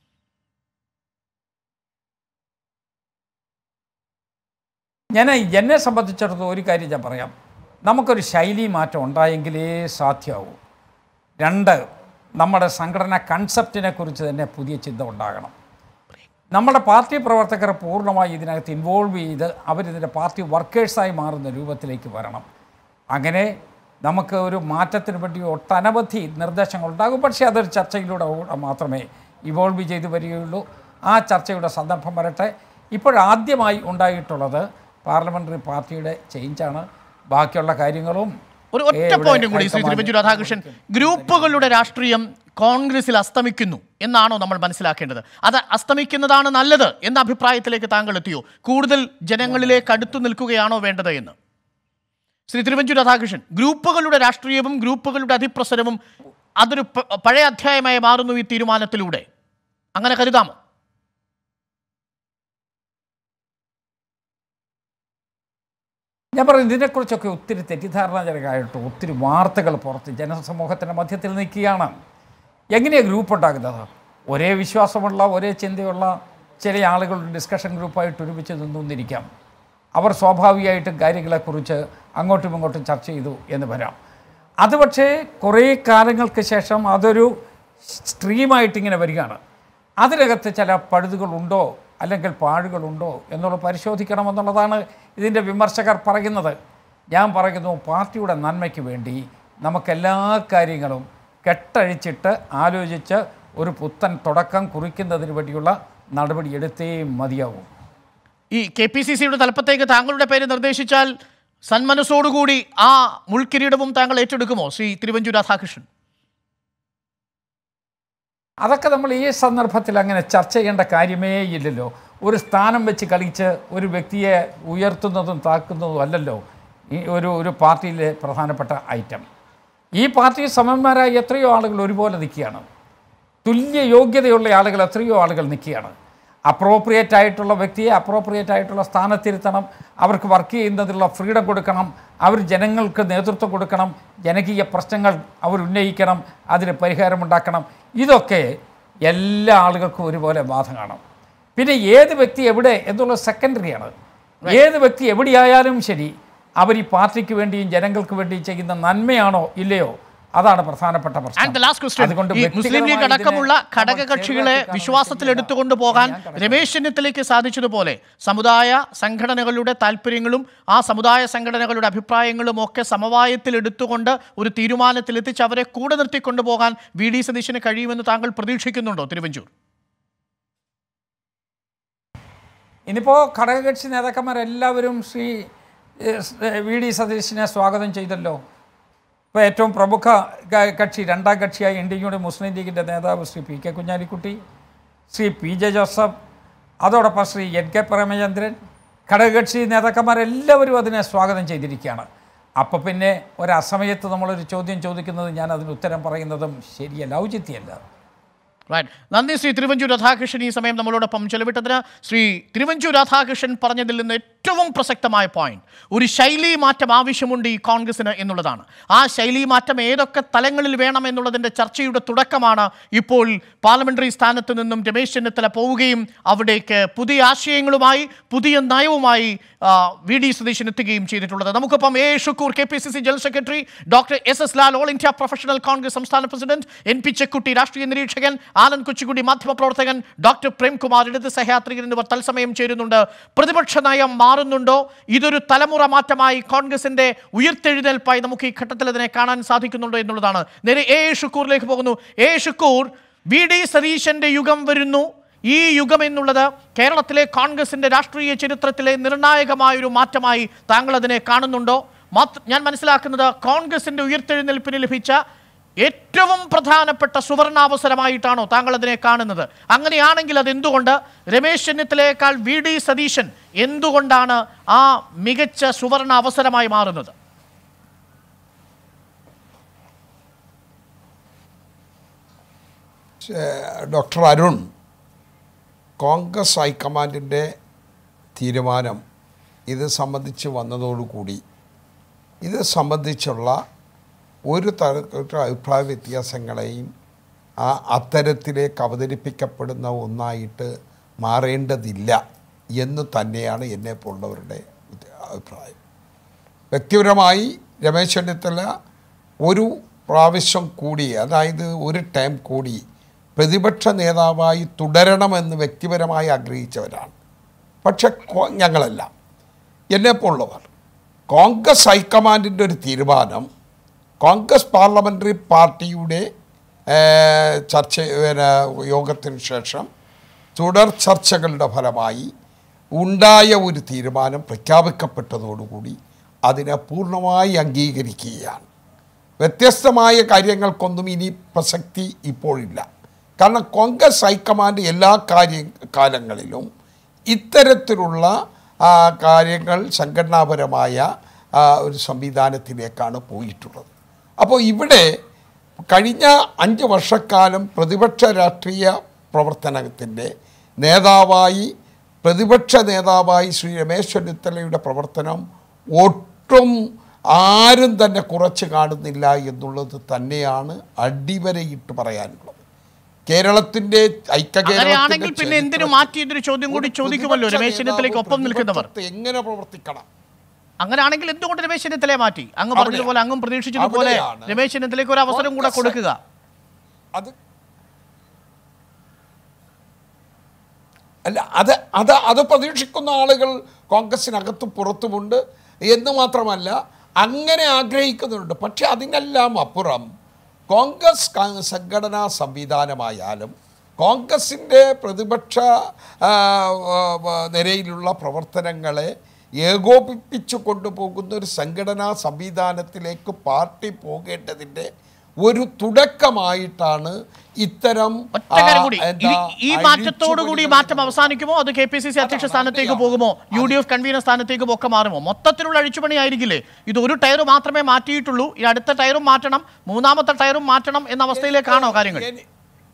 ഞാൻ എന്നെ സംബന്ധിച്ചിടത്തോളം ഒരു കാര്യം ഞാൻ പറയാം നമുക്കൊരു ശൈലി മാറ്റം ഉണ്ടായെങ്കിലേ സാധ്യമാവൂ രണ്ട് നമ്മുടെ സംഘടന കൺസെപ്റ്റിനെ കുറിച്ച് തന്നെ പുതിയ ചിന്ത ഉണ്ടാകണം നമ്മുടെ പാർട്ടി പ്രവർത്തകർ പൂർണ്ണമായി ഇതിനകത്ത് ഇൻവോൾവ് ചെയ്ത് അവരിതിൻ്റെ പാർട്ടി വർക്കേഴ്സായി മാറുന്ന രൂപത്തിലേക്ക് വരണം അങ്ങനെ നമുക്ക് ഒരു മാറ്റത്തിന് വേണ്ടി ഒട്ടനവധി നിർദ്ദേശങ്ങൾ ഉണ്ടാകും പക്ഷേ അതൊരു ചർച്ചയിലൂടെ കൂടെ മാത്രമേ ഇവോൾവ് ചെയ്ത് വരികയുള്ളൂ ആ ചർച്ചയുടെ സന്ദർഭം വരട്ടെ ഇപ്പോഴാദ്യമായി ഉണ്ടായിട്ടുള്ളത് പാർലമെൻ്ററി പാർട്ടിയുടെ ചേഞ്ചാണ് ബാക്കിയുള്ള കാര്യങ്ങളും ഒരു ഒറ്റ ഇവിടെ പോയിന്റും കൂടി ശ്രീ ഹൈക്കമാൻഡ് തിരുവഞ്ചൂർ രാധാകൃഷ്ണൻ ഗ്രൂപ്പുകളുടെ രാഷ്ട്രീയം കോൺഗ്രസിൽ അസ്തമിക്കുന്നു എന്നാണോ നമ്മൾ മനസ്സിലാക്കേണ്ടത് അത് അസ്തമിക്കുന്നതാണ് നല്ലത് എന്ന അഭിപ്രായത്തിലേക്ക് താങ്കൾ എത്തിയോ കൂടുതൽ ജനങ്ങളിലേക്ക് അടുത്തു നിൽക്കുകയാണോ വേണ്ടത് എന്ന് ശ്രീ തിരുവഞ്ചൂർ രാധാകൃഷ്ണൻ ഗ്രൂപ്പുകളുടെ രാഷ്ട്രീയവും ഗ്രൂപ്പുകളുടെ അതിപ്രസരവും അതൊരു പ- പഴയ അധ്യായമായി മാറുന്നു ഈ തീരുമാനത്തിലൂടെ അങ്ങനെ കരുതാമോ ഞാൻ പറയും ഇതിനെക്കുറിച്ചൊക്കെ ഒത്തിരി തെറ്റിദ്ധാരണജനകമായിട്ട് ഒത്തിരി വാർത്തകൾ പുറത്ത് ജനസമൂഹത്തിൻ്റെ മധ്യത്തിൽ നിൽക്കുകയാണ് എങ്ങനെയാണ് ഗ്രൂപ്പ് ഉണ്ടാകുന്നത് ഒരേ വിശ്വാസമുള്ള ഒരേ ചിന്തയുള്ള ചില ആളുകൾ ഡിസ്കഷൻ ഗ്രൂപ്പായിട്ട് ഒരുമിച്ച് നിന്നിരിക്കാം അവർ സ്വാഭാവികമായിട്ടും കാര്യങ്ങളെക്കുറിച്ച് അങ്ങോട്ടും ഇങ്ങോട്ടും ചർച്ച ചെയ്തു എന്ന് വരാം അത് പക്ഷേ കുറേ കാലങ്ങൾക്ക് ശേഷം അതൊരു സ്ട്രീമായിട്ട് ഇങ്ങനെ വരികയാണ് അതിനകത്ത് ചില പഴുതുകളുണ്ടോ അല്ലെങ്കിൽ പാഴുകളുണ്ടോ എന്നുള്ളത് പരിശോധിക്കണമെന്നുള്ളതാണ് ഇതിൻ്റെ വിമർശകർ പറയുന്നത് ഞാൻ പറയുന്നു പാർട്ടിയുടെ നന്മയ്ക്ക് വേണ്ടി നമുക്കെല്ലാ കാര്യങ്ങളും കെട്ടഴിച്ചിട്ട് ആലോചിച്ച് ഒരു പുത്തൻ തുടക്കം കുറിക്കുന്നതിന് വേണ്ടിയുള്ള നടപടി എടുത്തേ മതിയാവൂ ഈ കെ പി സി സിയുടെ തലപ്പത്തേക്ക് താങ്കളുടെ പേര് നിർദ്ദേശിച്ചാൽ സന്മനസ്സോടുകൂടി ആ മുൾക്കിരീടവും താങ്കൾ ഏറ്റെടുക്കുമോ ശ്രീ തിരുവഞ്ചൂർ രാധാകൃഷ്ണൻ അതൊക്കെ നമ്മൾ ഈ സന്ദർഭത്തിൽ അങ്ങനെ ചർച്ച ചെയ്യേണ്ട കാര്യമേ ഇല്ലല്ലോ ഒരു സ്ഥാനം വെച്ച് കളിച്ച് ഒരു വ്യക്തിയെ ഉയർത്തുന്നതും താക്കുന്നതും അല്ലല്ലോ ഈ ഒരു ഒരു പാർട്ടിയിലെ പ്രധാനപ്പെട്ട ഐറ്റം ഈ പാർട്ടിയിൽ സമന്മാരായ എത്രയോ ആളുകൾ ഒരുപോലെ നിൽക്കുകയാണ് തുല്യ യോഗ്യതയുള്ള ആളുകൾ എത്രയോ ആളുകൾ നിൽക്കുകയാണ് അപ്രോപ്രിയേറ്റ് ആയിട്ടുള്ള വ്യക്തിയെ അപ്രോപ്രിയേറ്റ് ആയിട്ടുള്ള സ്ഥാനത്തിരുത്തണം അവർക്ക് വർക്ക് ചെയ്യുന്നതിനുള്ള ഫ്രീഡം കൊടുക്കണം അവർ ജനങ്ങൾക്ക് നേതൃത്വം കൊടുക്കണം ജനകീയ പ്രശ്നങ്ങൾ അവർ ഉന്നയിക്കണം അതിന് പരിഹാരമുണ്ടാക്കണം ഇതൊക്കെ എല്ലാ ആളുകൾക്കും ഒരുപോലെ ബാധകമാണ് പിന്നെ ഏത് വ്യക്തി എവിടെ എന്നുള്ളത് സെക്കൻഡറിയാണ് ഏത് വ്യക്തി എവിടെയായാലും ശരി അവർ ഈ പാർട്ടിക്ക് വേണ്ടിയും ജനങ്ങൾക്ക് വേണ്ടിയും ചെയ്യുന്ന നന്മയാണോ ഇല്ലയോ അതാണ് പ്രധാനപ്പെട്ട ആൻഡ് ദ ലാസ്റ്റ് ക്വസ്റ്റ്യൻ അതുകൊണ്ട് ഈ മുസ്ലിം ലീഗ് വ്യക്തിപരമായി അടക്കമുള്ള ഇതിനെ നമ്മൾ ഘടകകക്ഷികളെ ചെറുതാക്കി വിശ്വാസത്തിൽ കാണാൻ എടുത്തുകൊണ്ട് ശരിയല്ല. പോകാൻ ഞാൻ കടക്കുന്നു. രമേശ് ചെന്നിത്തലയ്ക്ക് സാധിച്ചതുപോലെ സമുദായ സംഘടനകളുടെ താല്പര്യങ്ങളും ആ സമുദായ സംഘടനകളുടെ അഭിപ്രായങ്ങളും ഒക്കെ സമവായത്തിൽ എടുത്തുകൊണ്ട് ഒരു തീരുമാനത്തിലെത്തിച്ച് അവരെ കൂടെ നിർത്തിക്കൊണ്ടുപോകാൻ വി ഡി സതീശന് കഴിയുമെന്ന് താങ്കൾ പ്രതീക്ഷിക്കുന്നുണ്ടോ തിരുവഞ്ചൂർ ഇനിയിപ്പോൾ ഘടകകക്ഷി നേതാക്കന്മാരെല്ലാവരും ശ്രീ ഏഹ്, സ്- ഏഹ്, വി ഡി സതീശിനെ സ്വാഗതം ചെയ്തല്ലോ ഇപ്പോൾ ഏറ്റവും പ്രമുഖ ക- കക്ഷി രണ്ടാം കക്ഷിയായി ഇന്ത്യയുടെ മുസ്ലിം ലീഗിൻ്റെ നേതാവ് Shri P K Kunhalikutty Shri P J Joseph അതോടൊപ്പം ശ്രീ എൻ കെ പ്രേമചന്ദ്രൻ ഘടകകക്ഷി നേതാക്കന്മാരെല്ലാവരും അതിനെ സ്വാഗതം ചെയ്തിരിക്കുകയാണ് അപ്പോൾ പിന്നെ ഒരസമയത്ത് നമ്മളൊരു ചോദ്യം ചോദിക്കുന്നത് ഞാൻ അതിന് ഉത്തരം പറയുന്നതും ശരിയല്ല ഔചിത്യമല്ല റൈറ്റ് നന്ദി ശ്രീ തിരുവഞ്ചൂർ രാധാകൃഷ്ണൻ ഈ സമയം നമ്മളോടൊപ്പം ചെലവിട്ടതിന് ശ്രീ തിരുവഞ്ചൂർ രാധാകൃഷ്ണൻ പറഞ്ഞതിൽ നിന്ന് ഏറ്റവും പ്രസക്തമായ പോയിന്റ് ഒരു ശൈലി മാറ്റം ആവശ്യമുണ്ട് ഈ കോൺഗ്രസിന് എന്നുള്ളതാണ് ആ ശൈലി മാറ്റം ഏതൊക്കെ തലങ്ങളിൽ വേണം എന്നുള്ളതിൻ്റെ ചർച്ചയുടെ തുടക്കമാണ് ഇപ്പോൾ പാർലമെന്ററി സ്ഥാനത്ത് നിന്നും രമേശ് ചെന്നിത്തല പോവുകയും അവിടേക്ക് പുതിയ ആശയങ്ങളുമായി പുതിയ നയവുമായി ആ, വി ഡി സതീശൻ എത്തുകയും ചെയ്തിട്ടുള്ളത് നമുക്കൊപ്പം A Shukkoor K P C C general secretary doctor S S Lal all India professional Congress സംസ്ഥാന പ്രസിഡന്റ് എൻ പി ചെക്കുട്ടി രാഷ്ട്രീയ നിരീക്ഷകൻ ആനന്ദ് കൊച്ചുകുടി മാധ്യമപ്രവർത്തകൻ ഡോക്ടർ പ്രേംകുമാർ ഇടത് സഹയാത്രികൻ എന്നിവർ തത്സമയം ചേരുന്നുണ്ട് പ്രതിപക്ഷ നയം മാറുന്നുണ്ടോ ഇതൊരു തലമുറ മാറ്റമായി കോൺഗ്രസിന്റെ ഉയർത്തെഴുന്നേൽപ്പായി നമുക്ക് ഈ ഘട്ടത്തിൽ അതിനെ കാണാൻ സാധിക്കുന്നുണ്ടോ എന്നുള്ളതാണ് നേരെ എ ഷുക്കൂറിലേക്ക് പോകുന്നു എ ഷുക്കൂർ വി ഡി സതീശന്റെ യുഗം വരുന്നു ഈ യുഗം എന്നുള്ളത് കേരളത്തിലെ കോൺഗ്രസിന്റെ രാഷ്ട്രീയ ചരിത്രത്തിലെ നിർണായകമായൊരു മാറ്റമായി താങ്കൾ അതിനെ കാണുന്നുണ്ടോ മാത്ര ഞാൻ മനസ്സിലാക്കുന്നത് കോൺഗ്രസിന്റെ ഉയർത്തെഴുന്നേൽപ്പിന് ലഭിച്ച ഏറ്റവും പ്രധാനപ്പെട്ട സുവർണാവസരമായിട്ടാണോ താങ്കൾ അതിനെ കാണുന്നത് അങ്ങനെയാണെങ്കിൽ അത് എന്തുകൊണ്ട് രമേശ് ചെന്നിത്തലയേക്കാൾ വി ഡി സതീശൻ എന്തുകൊണ്ടാണ് ആ മികച്ച സുവർണ അവസരമായി മാറുന്നത് ഡോക്ടർ അരുൺ കോൺഗ്രസ് ഹൈക്കമാൻഡിൻ്റെ തീരുമാനം ഇത് സംബന്ധിച്ച് വന്നതോടുകൂടി ഇത് സംബന്ധിച്ചുള്ള ഒരു തരത്തിലുള്ള അഭിപ്രായ വ്യത്യാസങ്ങളെയും ആ അത്തരത്തിലേക്ക് അവതരിപ്പിക്കപ്പെടുന്ന ഒന്നായിട്ട് മാറേണ്ടതില്ല എന്ന് തന്നെയാണ് എന്നെപ്പോലുള്ളവരുടെ അഭിപ്രായം വ്യക്തിപരമായി രമേശ് ചെന്നിത്തല ഒരു പ്രാവശ്യം കൂടി അതായത് ഒരു ടൈം കൂടി പ്രതിപക്ഷ നേതാവായി തുടരണമെന്ന് വ്യക്തിപരമായി ആഗ്രഹിച്ചവരാണ് പക്ഷെ കോ- ഞങ്ങളല്ല എന്നെപ്പോലുള്ളവർ കോൺഗ്രസ് ഹൈക്കമാൻഡിൻ്റെ ഒരു തീരുമാനം കോൺഗ്രസ് പാർലമെൻ്ററി പാർട്ടിയുടെ ഏർ, ചർച്ച പിന്നെ, യോഗത്തിന് ശേഷം തുടർ ചർച്ചകളുടെ ഫലമായി ഉണ്ടായ ഒരു തീരുമാനം പ്രഖ്യാപിക്കപ്പെട്ടതോടുകൂടി അതിനെ പൂർണ്ണമായി അംഗീകരിക്കുകയാണ് വ്യത്യസ്തമായ കാര്യങ്ങൾക്കൊന്നും ഇനി പ്രസക്തി ഇപ്പോഴില്ല കാരണം കോൺഗ്രസ് ഹൈക്കമാൻഡ് എല്ലാ കാര്യ കാലങ്ങളിലും ഇത്തരത്തിലുള്ള ആ, കാര്യങ്ങൾ സംഘടനാപരമായ ആ, ഒരു സംവിധാനത്തിലേക്കാണ് പോയിട്ടുള്ളത് അപ്പോൾ ഇവിടെ കഴിഞ്ഞ അഞ്ച് വർഷക്കാലം പ്രതിപക്ഷ രാഷ്ട്രീയ പ്രവർത്തനത്തിൻ്റെ നേതാവായി പ്രതിപക്ഷ നേതാവായി ശ്രീ രമേശ് ചെന്നിത്തലയുടെ പ്രവർത്തനം ഒട്ടും ആരും തന്നെ കുറച്ച് കാണുന്നില്ല എന്നുള്ളത് തന്നെയാണ് അടിവരയിട്ട് പറയാനുള്ളത് കേരളത്തിന്റെ അങ്ങനെയാണെങ്കിൽ പിന്നെ എന്തിനു മാറ്റി എന്നൊരു ചോദ്യം കൂടി ചോദിക്കുമല്ലോ രമേശ് ചെന്നിത്തലയ്ക്ക് ഒപ്പം നിൽക്കുന്നവർ എങ്ങനെ പ്രവർത്തിക്കണം അങ്ങനെയാണെങ്കിൽ എന്തുകൊണ്ട് രമേശ് ചെന്നിത്തലയെ മാറ്റി അങ്ങ് പറഞ്ഞതുപോലെ അങ്ങും പ്രതീക്ഷിച്ചതുപോലെ അവിടെയാണ് രമേശ് ചെന്നിത്തലയ്ക്ക് ഒരു അവസരം കൂടെ കോൺഗ്രസ് കൊടുക്കുക അത് അല്ല അത് അത് അത് പ്രതീക്ഷിക്കുന്ന ആളുകൾ കോൺഗ്രസിനകത്തും പുറത്തുമുണ്ട് എന്ന് മാത്രമല്ല അങ്ങനെ ആഗ്രഹിക്കുന്നുണ്ട് പക്ഷെ അതിനെല്ലാം അപ്പുറം കോൺഗ്രസ് ക- സംഘടനാ സംവിധാനമായാലും കോൺഗ്രസിൻ്റെ പ്രതിപക്ഷ ആ, ആ, ആ, നിരയിലുള്ള പ്രവർത്തനങ്ങളെ ഏകോപിപ്പിച്ചു കൊണ്ടുപോകുന്ന ഒരു സംഘടനാ സംവിധാനത്തിലേക്ക് പാർട്ടി പോകേണ്ടതിൻ്റെ ഒരു തുടക്കമായിട്ടാണ് ഇത്തരം ഒറ്റ കാര്യം കൂടി ആ, ഇനി എന്താ, ഈ മാറ്റത്തോടു കൂടി അഴിച്ചുപണികൾ മാറ്റം അവസാനിക്കുമോ അത് കെ പി സി സി അധ്യക്ഷ അതാണ് സ്ഥാനത്തേക്ക് അവിടെയാണ്. പോകുമോ യു ഡി എഫ് കൺവീനർ സ്ഥാനത്തേക്കും ഒക്കെ മാറുമോ മൊത്തത്തിലുള്ള അഴിച്ചുപണി ആയിരിക്കില്ലേ ഇത് ഒരു ടയർ മാത്രമേ മാറ്റിയിട്ടുള്ളൂ ഈ അടുത്ത ടയറും മാറ്റണം മൂന്നാമത്തെ ടയറും മാറ്റണം എന്ന അവസ്ഥയിലേക്കാണോ കാര്യങ്ങൾ എനി-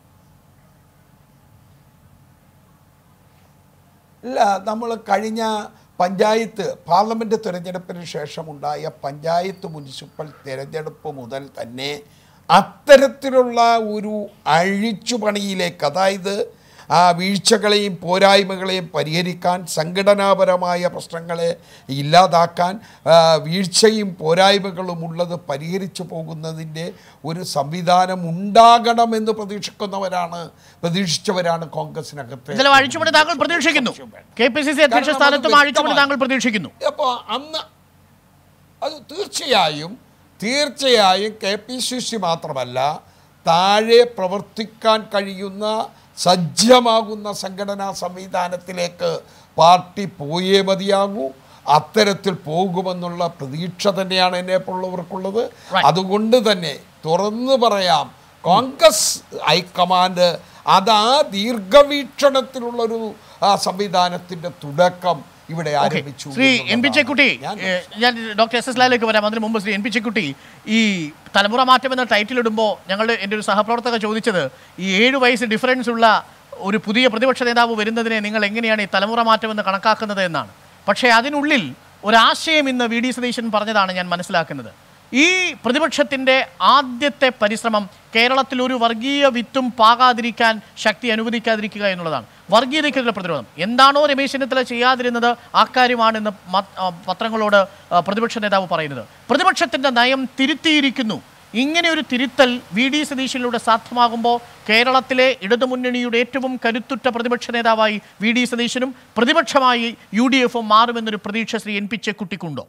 ഇല്ല നമ്മൾ കഴിഞ്ഞ പഞ്ചായത്ത് പാർലമെൻറ്റ് തിരഞ്ഞെടുപ്പിന് ശേഷമുണ്ടായ പഞ്ചായത്ത് മുനിസിപ്പൽ തിരഞ്ഞെടുപ്പ് മുതൽ തന്നെ അത്തരത്തിലുള്ള ഒരു അഴിച്ചുപണിയിലേക്ക് അതായത് ആ വീഴ്ചകളെയും പോരായ്മകളെയും പരിഹരിക്കാൻ സംഘടനാപരമായ പ്രശ്നങ്ങളെ ഇല്ലാതാക്കാൻ ആ, വീഴ്ചയും പോരായ്മകളും ഉള്ളത് പരിഹരിച്ചു പോകുന്നതിൻ്റെ ഒരു സംവിധാനം ഉണ്ടാകണമെന്ന് പ്രതീക്ഷിക്കുന്നവരാണ് പ്രതീക്ഷിച്ചവരാണ് കോൺഗ്രസിനകത്ത് ഇതിലും അഴിച്ചുപണി താങ്കൾ പ്രതീക്ഷിക്കുന്നു കെ പി സി സി അധ്യക്ഷ കാരണം അത് സ്ഥാനത്തും അഴിച്ചുപണി വ്യക്തമാണ്. താങ്കൾ പ്രതീക്ഷിക്കുന്നു അപ്പോൾ അന്ന് അത് തീർച്ചയായും തീർച്ചയായും കെ പി സി സി മാത്രമല്ല താഴെ പ്രവർത്തിക്കാൻ കഴിയുന്ന സജ്ജമാകുന്ന സംഘടനാ സംവിധാനത്തിലേക്ക് പാർട്ടി പോയേ മതിയാകൂ അത്തരത്തിൽ പോകുമെന്നുള്ള പ്രതീക്ഷ തന്നെയാണ് എന്നെപ്പോലുള്ളവർക്കുള്ളത് Right. അതുകൊണ്ട് തന്നെ തുറന്നു പറയാം കോൺഗ്രസ് ഹൈക്കമാൻഡ് അത് ആ ദീർഘവീക്ഷണത്തിലുള്ളൊരു ആ, സംവിധാനത്തിന്റെ തുടക്കം ഇവിടെ ഓക്കേ. ആരംഭിച്ചു ശ്രീ എൻ പി എന്നുള്ളതാണ് ചെക്കുട്ടി ഞാൻ ഏ, ഞാൻ ഡോക്ടർ എസ് എസ് ലാലിലേക്ക് വരാം അതിന് മുമ്പ് ശ്രീ എൻ പി ചെക്കുട്ടി ഈ തലമുറ മാറ്റം എന്ന ടൈറ്റിൽ ഇടുമ്പോൾ ഞങ്ങളുടെ എൻ്റെ ഒരു സഹപ്രവർത്തക ചോദിച്ചത് ഈ ഏഴ് വയസ്സ് ഡിഫറൻസ് ഉള്ള ഒരു പുതിയ പ്രതിപക്ഷ നേതാവ് വരുന്നതിനെ നിങ്ങൾ എങ്ങനെയാണ് ഈ തലമുറ മാറ്റം എന്ന് കണക്കാക്കുന്നത് എന്നാണ് പക്ഷേ അതിനുള്ളിൽ ഒരാശയം ഇന്ന് വി ഡി സതീശൻ പറഞ്ഞതാണ് ഞാൻ മനസ്സിലാക്കുന്നത് ഈ പ്രതിപക്ഷത്തിൻ്റെ ആദ്യത്തെ പരിശ്രമം കേരളത്തിൽ ഒരു വർഗീയ വിത്തും പാകാതിരിക്കാൻ ശക്തി അനുവദിക്കാതിരിക്കുക എന്നുള്ളതാണ് വർഗീയതയ്ക്കെതിരെ പ്രതിരോധം എന്താണോ രമേശ് ചെന്നിത്തല ചെയ്യാതിരുന്നത് ആ കാര്യമാണെന്ന് മ- ആ, പത്രങ്ങളോട് ആ, പ്രതിപക്ഷ നേതാവ് പറയുന്നത് പ്രതിപക്ഷത്തിൻ്റെ നയം തിരുത്തിയിരിക്കുന്നു ഇങ്ങനെ ഒരു തിരുത്തൽ വി ഡി സതീശനിലൂടെ സാധ്യമാകുമ്പോൾ കേരളത്തിലെ ഇടതുമുന്നണിയുടെ ഏറ്റവും കരുത്തുറ്റ പ്രതിപക്ഷ നേതാവായി വി ഡി സതീശനും പ്രതിപക്ഷമായി യു ഡി എഫും മാറുമെന്നൊരു പ്രതീക്ഷ ശ്രീ എൻ പി ചെക്കുട്ടിക്കുണ്ടോ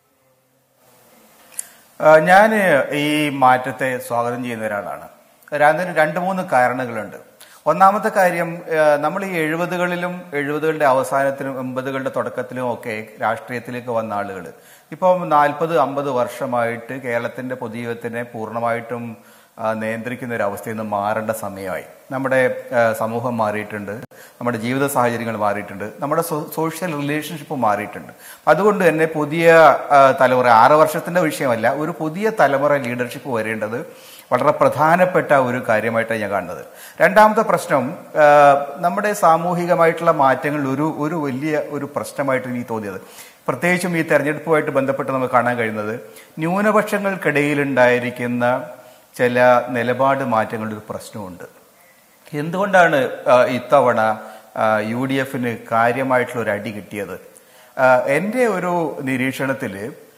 ഞാൻ ഈ മാറ്റത്തെ സ്വാഗതം ചെയ്യുന്ന ഒരാളാണ് അതിന് രണ്ട് മൂന്ന് കാരണങ്ങളുണ്ട് ഒന്നാമത്തെ കാര്യം നമ്മൾ ഈ എഴുപതുകളിലും എഴുപതുകളുടെ അവസാനത്തിലും എൺപതുകളുടെ തുടക്കത്തിലും ഒക്കെ രാഷ്ട്രീയത്തിലേക്ക് വന്ന ആളുകൾ ഇപ്പം നാൽപ്പത് അമ്പത് വർഷമായിട്ട് കേരളത്തിന്റെ പൊതുജീവിതത്തിനെ പൂർണ്ണമായിട്ടും ആ, നിയന്ത്രിക്കുന്ന ഒരു അവസ്ഥയിൽ നിന്ന് മാറേണ്ട സമയമായി നമ്മുടെ ആ, സമൂഹം മാറിയിട്ടുണ്ട് നമ്മുടെ ജീവിത സാഹചര്യങ്ങൾ മാറിയിട്ടുണ്ട് നമ്മുടെ സോ- സോഷ്യൽ റിലേഷൻഷിപ്പ് മാറിയിട്ടുണ്ട് അതുകൊണ്ട് തന്നെ പുതിയ ആ, തലമുറ ആറ് വർഷത്തിന്റെ വിഷയമല്ല ഒരു പുതിയ തലമുറ ലീഡർഷിപ്പ് വരേണ്ടത് വളരെ പ്രധാനപ്പെട്ട ഒരു കാര്യമായിട്ടാണ് ഞാൻ കാണുന്നത് രണ്ടാമത്തെ പ്രശ്നം ആ, നമ്മുടെ സാമൂഹികമായിട്ടുള്ള മാറ്റങ്ങൾ ഒരു ഒരു വലിയ ഒരു പ്രശ്നമായിട്ട് എനിക്ക് തോന്നിയത് പ്രത്യേകിച്ചും ഈ തെരഞ്ഞെടുപ്പുമായിട്ട് ബന്ധപ്പെട്ട് നമുക്ക് കാണാൻ കഴിയുന്നത് ന്യൂനപക്ഷങ്ങൾക്കിടയിലുണ്ടായിരിക്കുന്ന ചില നിലപാട് മാറ്റങ്ങളുടെ ഒരു പ്രശ്നമുണ്ട് എന്തുകൊണ്ടാണ് ആ, ഇത്തവണ യു ഡി എഫിന് കാര്യമായിട്ടുള്ള ഒരു അടി കിട്ടിയത് ആ, എൻ്റെ ഒരു നിരീക്ഷണത്തിൽ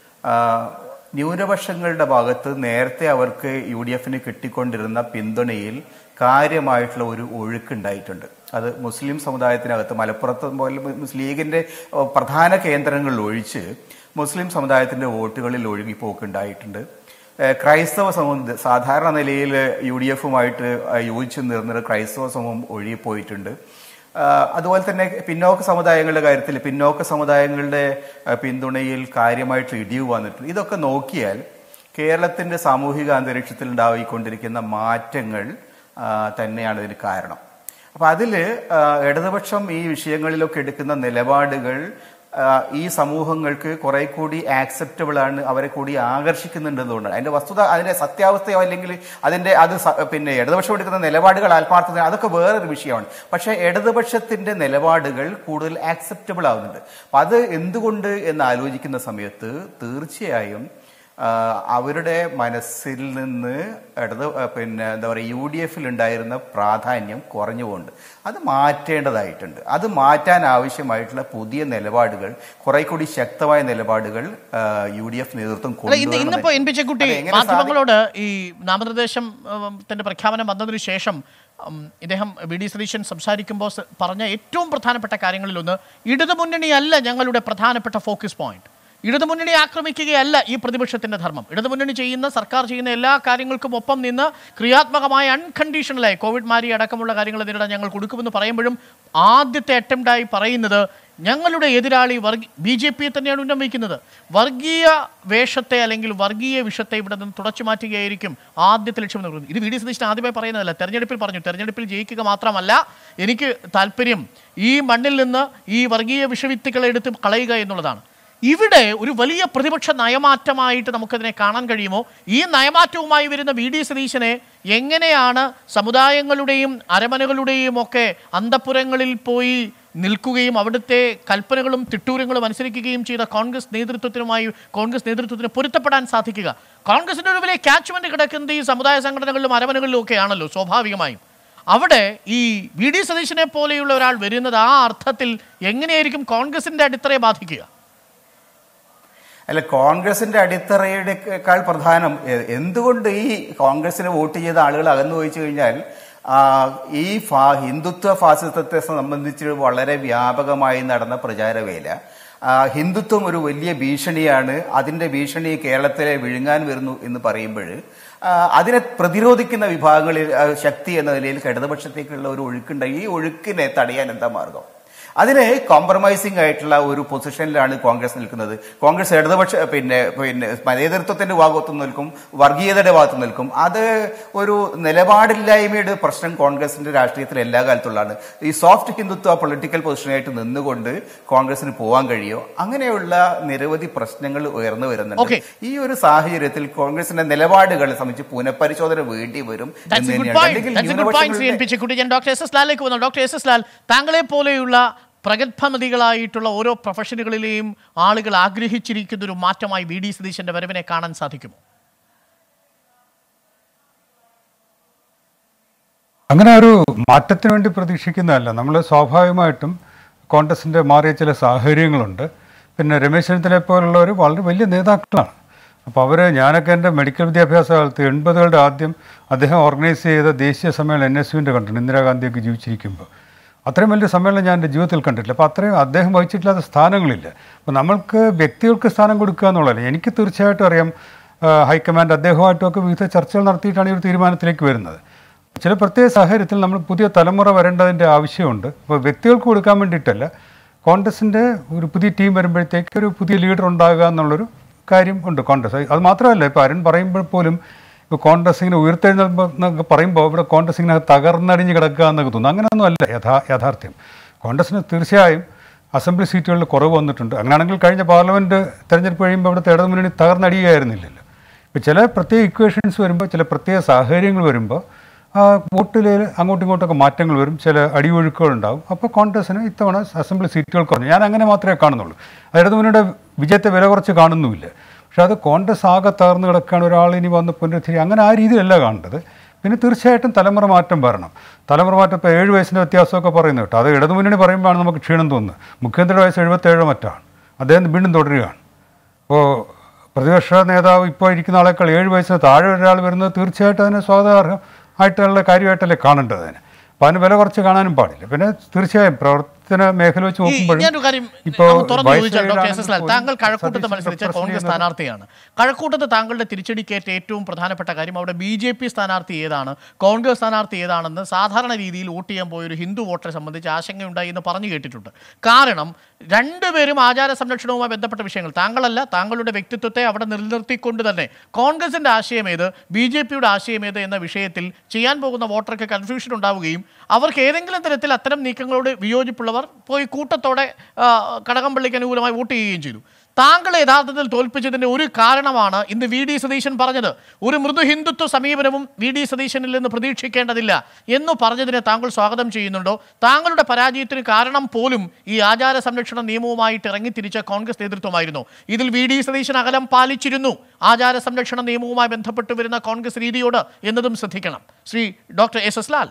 ന്യൂനപക്ഷങ്ങളുടെ ഭാഗത്ത് നേരത്തെ അവർക്ക് യു ഡി എഫിന് കിട്ടിക്കൊണ്ടിരുന്ന പിന്തുണയിൽ കാര്യമായിട്ടുള്ള ഒരു ഒഴുക്കുണ്ടായിട്ടുണ്ട് അത് മുസ്ലിം സമുദായത്തിനകത്ത് മലപ്പുറത്ത് പോലെ മുസ്ലിം ലീഗിന്റെ ഏഹ്, പ്രധാന കേന്ദ്രങ്ങളിൽ ഒഴിച്ച് മുസ്ലിം സമുദായത്തിന്റെ വോട്ടുകളിൽ ഒഴുകിപ്പോക്കുണ്ടായിട്ടുണ്ട് ഏഹ് ക്രൈസ്തവ സമൂഹം സാധാരണ നിലയിൽ യു ഡി എഫുമായിട്ട് യോജിച്ചു നിന്നിരുന്ന ക്രൈസ്തവ സമൂഹം ഒഴുകിപ്പോയിട്ടുണ്ട് ആഹ് അതുപോലെ തന്നെ പിന്നോക്ക സമുദായങ്ങളുടെ കാര്യത്തിൽ പിന്നോക്ക സമുദായങ്ങളുടെ ആഹ് പിന്തുണയിൽ കാര്യമായിട്ട് ഇടിവ് വന്നിട്ടുണ്ട് ഇതൊക്കെ നോക്കിയാൽ കേരളത്തിന്റെ സാമൂഹിക അന്തരീക്ഷത്തിൽ ഉണ്ടായിക്കൊണ്ടിരിക്കുന്ന മാറ്റങ്ങൾ ആഹ് തന്നെയാണ് ഇതിന് കാരണം അപ്പൊ അതില് ആഹ് ഇടതുപക്ഷം ഈ വിഷയങ്ങളിലൊക്കെ എടുക്കുന്ന നിലപാടുകൾ ആഹ് ഈ സമൂഹങ്ങൾക്ക് കുറെ കൂടി ആക്സെപ്റ്റബിൾ ആണ് അവരെ കൂടി ആകർഷിക്കുന്നുണ്ടെന്നുകൊണ്ടാണ് അതിന്റെ വസ്തുത അതിന്റെ സത്യാവസ്ഥയോ അല്ലെങ്കിൽ അതിന്റെ അത് സ- പിന്നെ ഇടതുപക്ഷം എടുക്കുന്ന നിലപാടുകൾ ആത്മാർത്ഥത അതൊക്കെ വേറൊരു വിഷയമാണ് പക്ഷേ ഇടതുപക്ഷത്തിന്റെ നിലപാടുകൾ കൂടുതൽ ആക്സെപ്റ്റബിൾ ആവുന്നുണ്ട് അപ്പൊ അത് എന്തുകൊണ്ട് എന്ന് ആലോചിക്കുന്ന സമയത്ത് തീർച്ചയായും ആഹ് അവരുടെ മനസ്സിൽ നിന്ന് ഇടത് ആഹ് പിന്നെ എന്താ പറയുക യു ഡി എഫിൽ ഉണ്ടായിരുന്ന പ്രാധാന്യം കുറഞ്ഞുകൊണ്ട് അത് മാറ്റേണ്ടതായിട്ടുണ്ട് അത് മാറ്റാൻ ആവശ്യമായിട്ടുള്ള പുതിയ നിലപാടുകൾ കുറെ കൂടി ശക്തമായ നിലപാടുകൾ യു ഡി എഫ് നേതൃത്വം അല്ല ഇന്ന് കൊണ്ടുവരണം. ഇന്നിപ്പോ എൻ പി ചെക്കുട്ടി അത് എങ്ങനെ സാധി- മാധ്യമങ്ങളോട് ഈ നാമനിർദ്ദേശം ഉം, ത്തിന്റെ പ്രഖ്യാപനം വന്നതിനു ശേഷം ഉം, ഇദ്ദേഹം വി ഡി സതീശൻ സംസാരിക്കുമ്പോൾ സ- പറഞ്ഞ ഏറ്റവും പ്രധാനപ്പെട്ട കാര്യങ്ങളിലൊന്ന് ഇടതുമുന്നണിയല്ല ഞങ്ങളുടെ പ്രധാനപ്പെട്ട ഫോക്കസ് പോയിന്റ് ഇടതുമുന്നണി ആക്രമിക്കുകയല്ല ഈ പ്രതിപക്ഷത്തിന്റെ ധർമ്മം ഇടതുമുന്നണി ചെയ്യുന്ന സർക്കാർ ചെയ്യുന്ന എല്ലാ കാര്യങ്ങൾക്കും ഒപ്പം നിന്ന് ക്രിയാത്മകമായ അൺകണ്ടീഷണലായി കോവിഡ് മാരി അടക്കമുള്ള കാര്യങ്ങൾ നേരിടാൻ ഞങ്ങൾ കൊടുക്കുമെന്ന് പറയുമ്പോഴും ആദ്യത്തെ അറ്റംപ്റ്റായി പറയുന്നത് ഞങ്ങളുടെ എതിരാളി വർഗീ ബി ജെ പിയെ തന്നെയാണ് ഉന്നമിക്കുന്നത് വർഗീയ വേഷത്തെ അല്ലെങ്കിൽ വർഗീയ വിഷത്തെ ഇവിടെ നിന്ന് തുടച്ചു മാറ്റുകയായിരിക്കും ആദ്യത്തെ ലക്ഷ്യം എന്ന് പറയുന്നത് ഇത് വി ഡി സതീശൻ ആദ്യമായി പറയുന്നതല്ല തെരഞ്ഞെടുപ്പിൽ പറഞ്ഞു തെരഞ്ഞെടുപ്പിൽ ജയിക്കുക മാത്രമല്ല എനിക്ക് താല്പര്യം ഈ മണ്ണിൽ നിന്ന് ഈ വർഗീയ വിഷവിത്തുകളെ എടുത്ത് കളയുക എന്നുള്ളതാണ് ഇവിടെ ഒരു വലിയ പ്രതിപക്ഷ നയമാറ്റമായിട്ട് നമുക്കതിനെ കാണാൻ കഴിയുമോ ഈ നയമാറ്റവുമായി വരുന്ന വി ഡി സതീശനെ എങ്ങനെയാണ് സമുദായങ്ങളുടെയും അരമനകളുടെയും ഒക്കെ അന്തപ്പുരങ്ങളിൽ പോയി നിൽക്കുകയും അവിടുത്തെ കൽപ്പനകളും തിട്ടൂരങ്ങളും അനുസരിക്കുകയും ചെയ്ത കോൺഗ്രസ് നേതൃത്വത്തിനുമായി കോൺഗ്രസ് നേതൃത്വത്തിന് പൊരുത്തപ്പെടാൻ സാധിക്കുക കോൺഗ്രസിന്റെ ഒരു വലിയ ക്യാച്ച്മെന്റ് കിടക്കുന്നത് ഈ സമുദായ സംഘടനകളിലും അരമനകളിലും ഒക്കെ ആണല്ലോ സ്വാഭാവികമായും അവിടെ ഈ വി ഡി സതീശനെ പോലെയുള്ള ഒരാൾ വരുന്നത് ആ അർത്ഥത്തിൽ എങ്ങനെയായിരിക്കും കോൺഗ്രസിന്റെ അടിത്തറയെ ബാധിക്കുക അല്ല കോൺഗ്രസിന്റെ അടിത്തറയുടെക്കാൾ പ്രധാനം എ- എന്തുകൊണ്ട് ഈ കോൺഗ്രസിന് വോട്ട് ചെയ്ത ആളുകൾ അകന്നു പോയിച്ചു കഴിഞ്ഞാൽ ആ, ഈ ഫാ ഹിന്ദുത്വ ഫാസിസത്തെ സംബന്ധിച്ച് വളരെ വ്യാപകമായി നടന്ന പ്രചാരവേല ആ, ഹിന്ദുത്വം ഒരു വലിയ ഭീഷണിയാണ് അതിന്റെ ഭീഷണി കേരളത്തിലെ വിഴുങ്ങാൻ വരുന്നു എന്ന് പറയുമ്പോൾ അതിനെ പ്രതിരോധിക്കുന്ന വിഭാഗങ്ങളിൽ ആ, ശക്തി എന്ന നിലയിൽ ഇടതുപക്ഷത്തേക്കുള്ള ഒരു ഒഴുക്കുണ്ട് ഈ ഒഴുക്കിനെ തടയാൻ എന്താ മാർഗം അതിന് കോംപ്രമൈസിംഗ് ആയിട്ടുള്ള ഒരു പൊസിഷനിലാണ് കോൺഗ്രസ് നിൽക്കുന്നത് കോൺഗ്രസ് ഇടതുപക്ഷ പിന്നെ പിന്നെ മതേതൃത്വത്തിന്റെ ഭാഗത്തു നിൽക്കും വർഗീയതയുടെ ഭാഗത്തു നിൽക്കും അത് ഒരു നിലപാടില്ലായ്മയുടെ പ്രശ്നം കോൺഗ്രസിന്റെ രാഷ്ട്രീയത്തിൽ എല്ലാ കാലത്തുള്ളതാണ് ഈ സോഫ്റ്റ് ഹിന്ദുത്വ പൊളിറ്റിക്കൽ പൊസിഷനായിട്ട് നിന്നുകൊണ്ട് കോൺഗ്രസിന് പോകാൻ കഴിയോ അങ്ങനെയുള്ള നിരവധി പ്രശ്നങ്ങൾ ഉയർന്നു വരുന്നുണ്ട് Okay. ഈ ഒരു സാഹചര്യത്തിൽ കോൺഗ്രസിന്റെ നിലപാടുകളെ സംബന്ധിച്ച് പുനഃപരിശോധന വേണ്ടി വരും That's എന്ന് a good തന്നെയാണ്. point. അല്ലെങ്കിൽ That's a good point, Shri N ന്യൂനപക്ഷങ്ങളുടെ- പി ചെക്കുട്ടി. ഞാൻ ഡോക്ടർ എസ് എസ് ലാലിലേക്ക് വന്നു ഡോക്ടർ എസ് എസ് ലാൽ താങ്കളെ പോലെയുള്ള പ്രഗത്ഭമതികളായിട്ടുള്ള ഓരോ പ്രൊഫഷനുകളിലെയും ആളുകൾ ആഗ്രഹിച്ചിരിക്കുന്ന ഒരു മാറ്റമായി വി ഡി സതീശന്റെ വരവിനെ കാണാൻ സാധിക്കുമോ അങ്ങനെ ഒരു മാറ്റത്തിന് വേണ്ടി പ്രതീക്ഷിക്കുന്നതല്ല നമ്മൾ സ്വാഭാവികമായിട്ടും കോൺഗ്രസിൻ്റെ മാറിയ ചില സാഹചര്യങ്ങളുണ്ട് പിന്നെ രമേശ് ചെന്നിത്തലയെ പോലുള്ളവർ വളരെ വലിയ നേതാക്കളാണ് അപ്പോൾ അവർ ഞാനൊക്കെ എൻ്റെ മെഡിക്കൽ വിദ്യാഭ്യാസ കാലത്ത് എൺപതുകളുടെ ആദ്യം അദ്ദേഹം ഓർഗനൈസ് ചെയ്ത ദേശീയ സമ്മേളനം എൻ എസ് യുവിൻ്റെ കണ്ടിട്ടുണ്ട് ഇന്ദിരാഗാന്ധിയൊക്കെ ജീവിച്ചിരിക്കുമ്പോൾ അത്രയും വലിയ സമ്മേളനം ഞാൻ എൻ്റെ ജീവിതത്തിൽ കണ്ടിട്ടില്ല അപ്പോൾ അത്രയും അദ്ദേഹം വഹിച്ചിട്ടില്ലാത്ത സ്ഥാനങ്ങളില്ല അപ്പോൾ നമ്മൾക്ക് വ്യക്തികൾക്ക് സ്ഥാനം കൊടുക്കുക എന്നുള്ളതല്ല എനിക്ക് തീർച്ചയായിട്ടും അറിയാം ആ, ഹൈക്കമാൻഡ് അദ്ദേഹമായിട്ടൊക്കെ വിവിധ ചർച്ചകൾ നടത്തിയിട്ടാണ് ഈ ഒരു തീരുമാനത്തിലേക്ക് വരുന്നത് ചില പ്രത്യേക സാഹചര്യത്തിൽ നമ്മൾ പുതിയ തലമുറ വരേണ്ടതിൻ്റെ ആവശ്യമുണ്ട് അപ്പോൾ വ്യക്തികൾക്ക് കൊടുക്കാൻ വേണ്ടിയിട്ടല്ല കോൺഗ്രസിൻ്റെ ഒരു പുതിയ ടീം വരുമ്പോഴത്തേക്ക് ഒരു പുതിയ ലീഡർ ഉണ്ടാകുക എന്നുള്ളൊരു കാര്യം ഉണ്ട് കോൺഗ്രസ് അത് മാത്രമല്ല ഇപ്പോൾ അരുൺ പറയുമ്പോൾ പോലും ഇപ്പോൾ കോൺഗ്രസ് ഇങ്ങനെ ഉയർത്തെഴുന്നേൽപ്പെന്നൊക്കെ പറയുമ്പോൾ ഇവിടെ കോൺഗ്രസ് ഇങ്ങനെ തകർന്നടിഞ്ഞ് കിടക്കുക എന്നൊക്കെ തോന്നുന്നു അങ്ങനെയൊന്നും അല്ല യഥാ യാഥാർത്ഥ്യം കോൺഗ്രസിന് തീർച്ചയായും അസംബ്ലി സീറ്റുകളിൽ കുറവ് വന്നിട്ടുണ്ട് അങ്ങനെയാണെങ്കിൽ കഴിഞ്ഞ പാർലമെൻറ്റ് തെരഞ്ഞെടുപ്പ് കഴിയുമ്പോൾ ഇവിടുത്തെ ഇടതുമുന്നണി തകർന്നടിയുകയായിരുന്നില്ലല്ലോ ഇപ്പോൾ ചില പ്രത്യേക ഇക്വേഷൻസ് വരുമ്പോൾ ചില പ്രത്യേക സാഹചര്യങ്ങൾ വരുമ്പോൾ ആ വോട്ടിൽ അങ്ങോട്ടും ഇങ്ങോട്ടൊക്കെ മാറ്റങ്ങൾ വരും ചില അടിയൊഴുക്കുകൾ ഉണ്ടാവും അപ്പോൾ കോൺഗ്രസ്സിന് ഇത്തവണ അസംബ്ലി സീറ്റുകൾ കുറഞ്ഞു ഞാൻ അങ്ങനെ മാത്രമേ കാണുന്നുള്ളൂ അത് ഇടതുമുന്നണിയുടെ വിജയത്തെ വില കുറച്ച് കാണുന്നുമില്ല പക്ഷേ അത് കോൺഗ്രസ് ആകെ തകർന്ന് കിടക്കുകയാണ് ഒരാൾ ഇനി വന്ന് പുനരുദ്ധരി അങ്ങനെ ആ രീതിയിലല്ല കാണേണ്ടത് പിന്നെ തീർച്ചയായിട്ടും തലമുറ മാറ്റം വരണം തലമുറ മാറ്റം ഇപ്പോൾ ഏഴ് വയസ്സിൻ്റെ വ്യത്യാസമൊക്കെ പറയുന്നത് കേട്ടോ അത് ഇടതുമുന്നണി പറയുമ്പോഴാണ് നമുക്ക് ക്ഷീണം തോന്നുന്നത് മുഖ്യമന്ത്രിയുടെ വയസ്സ് എഴുപത്തേഴോ മറ്റാണ് അദ്ദേഹം വീണ്ടും തുടരുകയാണ് അപ്പോൾ പ്രതിപക്ഷ നേതാവ് ഇപ്പോൾ ഇരിക്കുന്ന ആളേക്കാൾ ഏഴ് വയസ്സിന് താഴെ ഒരാൾ വരുന്നത് തീർച്ചയായിട്ടും അതിന് സ്വാഗതാർഹം ആയിട്ടുള്ള കാര്യമായിട്ടല്ലേ കാണേണ്ടത് അതിന് അപ്പോൾ അതിന് വില കുറച്ച് കാണാനും പാടില്ല പിന്നെ തീർച്ചയായും പ്രവർത്തന മേഖല വെച്ച് ഈ നോക്കുമ്പോഴും ഞാനൊരു കാര്യം ഇപ്പോൾ ഒന്ന് തുറന്നു ചോദിച്ചാൽ ഡോക്ടർ എസ് എസ് ലാൽ വയസ്സേഴാണെങ്കിൽ താങ്കൾ കഴക്കൂട്ടത്ത് പോലും മത്സരിച്ച സതീശ് കോൺഗ്രസ് പ്രസിഡന്റ് സ്ഥാനാർത്ഥിയാണ് കഴക്കൂട്ടത്ത് താങ്കളുടെ തിരിച്ചടിക്കേറ്റ ഏറ്റവും പ്രധാനപ്പെട്ട കാര്യം അവിടെ ബി ജെ പി സ്ഥാനാർത്ഥി ഏതാണ് കോൺഗ്രസ് സ്ഥാനാർത്ഥി ഏതാണെന്ന് സാധാരണ രീതിയിൽ വോട്ട് ചെയ്യാൻ പോയ ഒരു ഹിന്ദു വോട്ടറെ സംബന്ധിച്ച് ആശങ്കയുണ്ടായി എന്ന് പറഞ്ഞു കേട്ടിട്ടുണ്ട് കാരണം രണ്ടുപേരും ആചാര സംരക്ഷണവുമായി ബന്ധപ്പെട്ട വിഷയങ്ങൾ താങ്കളല്ല താങ്കളുടെ വ്യക്തിത്വത്തെ അവിടെ നിലനിർത്തിക്കൊണ്ട് തന്നെ കോൺഗ്രസിന്റെ ആശയം ഏത് ബി ജെ പിയുടെ ആശയം ഏത് എന്ന വിഷയത്തിൽ ചെയ്യാൻ പോകുന്ന വോട്ടർക്ക് കൺഫ്യൂഷൻ ഉണ്ടാവുകയും അവർക്ക് ഏതെങ്കിലും തരത്തിൽ അത്തരം നീക്കങ്ങളോട് വിയോജിപ്പുള്ളവർ പോയി കൂട്ടത്തോടെ ആ, കടകംപള്ളിക്ക് അനുകൂലമായി വോട്ട് ചെയ്യുകയും ചെയ്തു താങ്കൾ യഥാർത്ഥത്തിൽ തോൽപ്പിച്ചതിന്റെ ഒരു കാരണമാണ് ഇന്ന് വി ഡി സതീശൻ പറഞ്ഞത് ഒരു മൃദു ഹിന്ദുത്വ സമീപനവും വി ഡി സതീശനിൽ നിന്ന് പ്രതീക്ഷിക്കേണ്ടതില്ല എന്ന് പറഞ്ഞതിനെ താങ്കൾ സ്വാഗതം ചെയ്യുന്നുണ്ടോ താങ്കളുടെ പരാജയത്തിന് കാരണം പോലും ഈ ആചാര സംരക്ഷണ നിയമവുമായിട്ട് ഇറങ്ങിത്തിരിച്ച കോൺഗ്രസ് നേതൃത്വമായിരുന്നു ഇതിൽ വി ഡി സതീശൻ അകലം പാലിച്ചിരുന്നു ആചാര സംരക്ഷണ നിയമവുമായി ബന്ധപ്പെട്ട് വരുന്ന കോൺഗ്രസ് രീതിയോട് എന്നതും ശ്രദ്ധിക്കണം Shri doctor S S Lal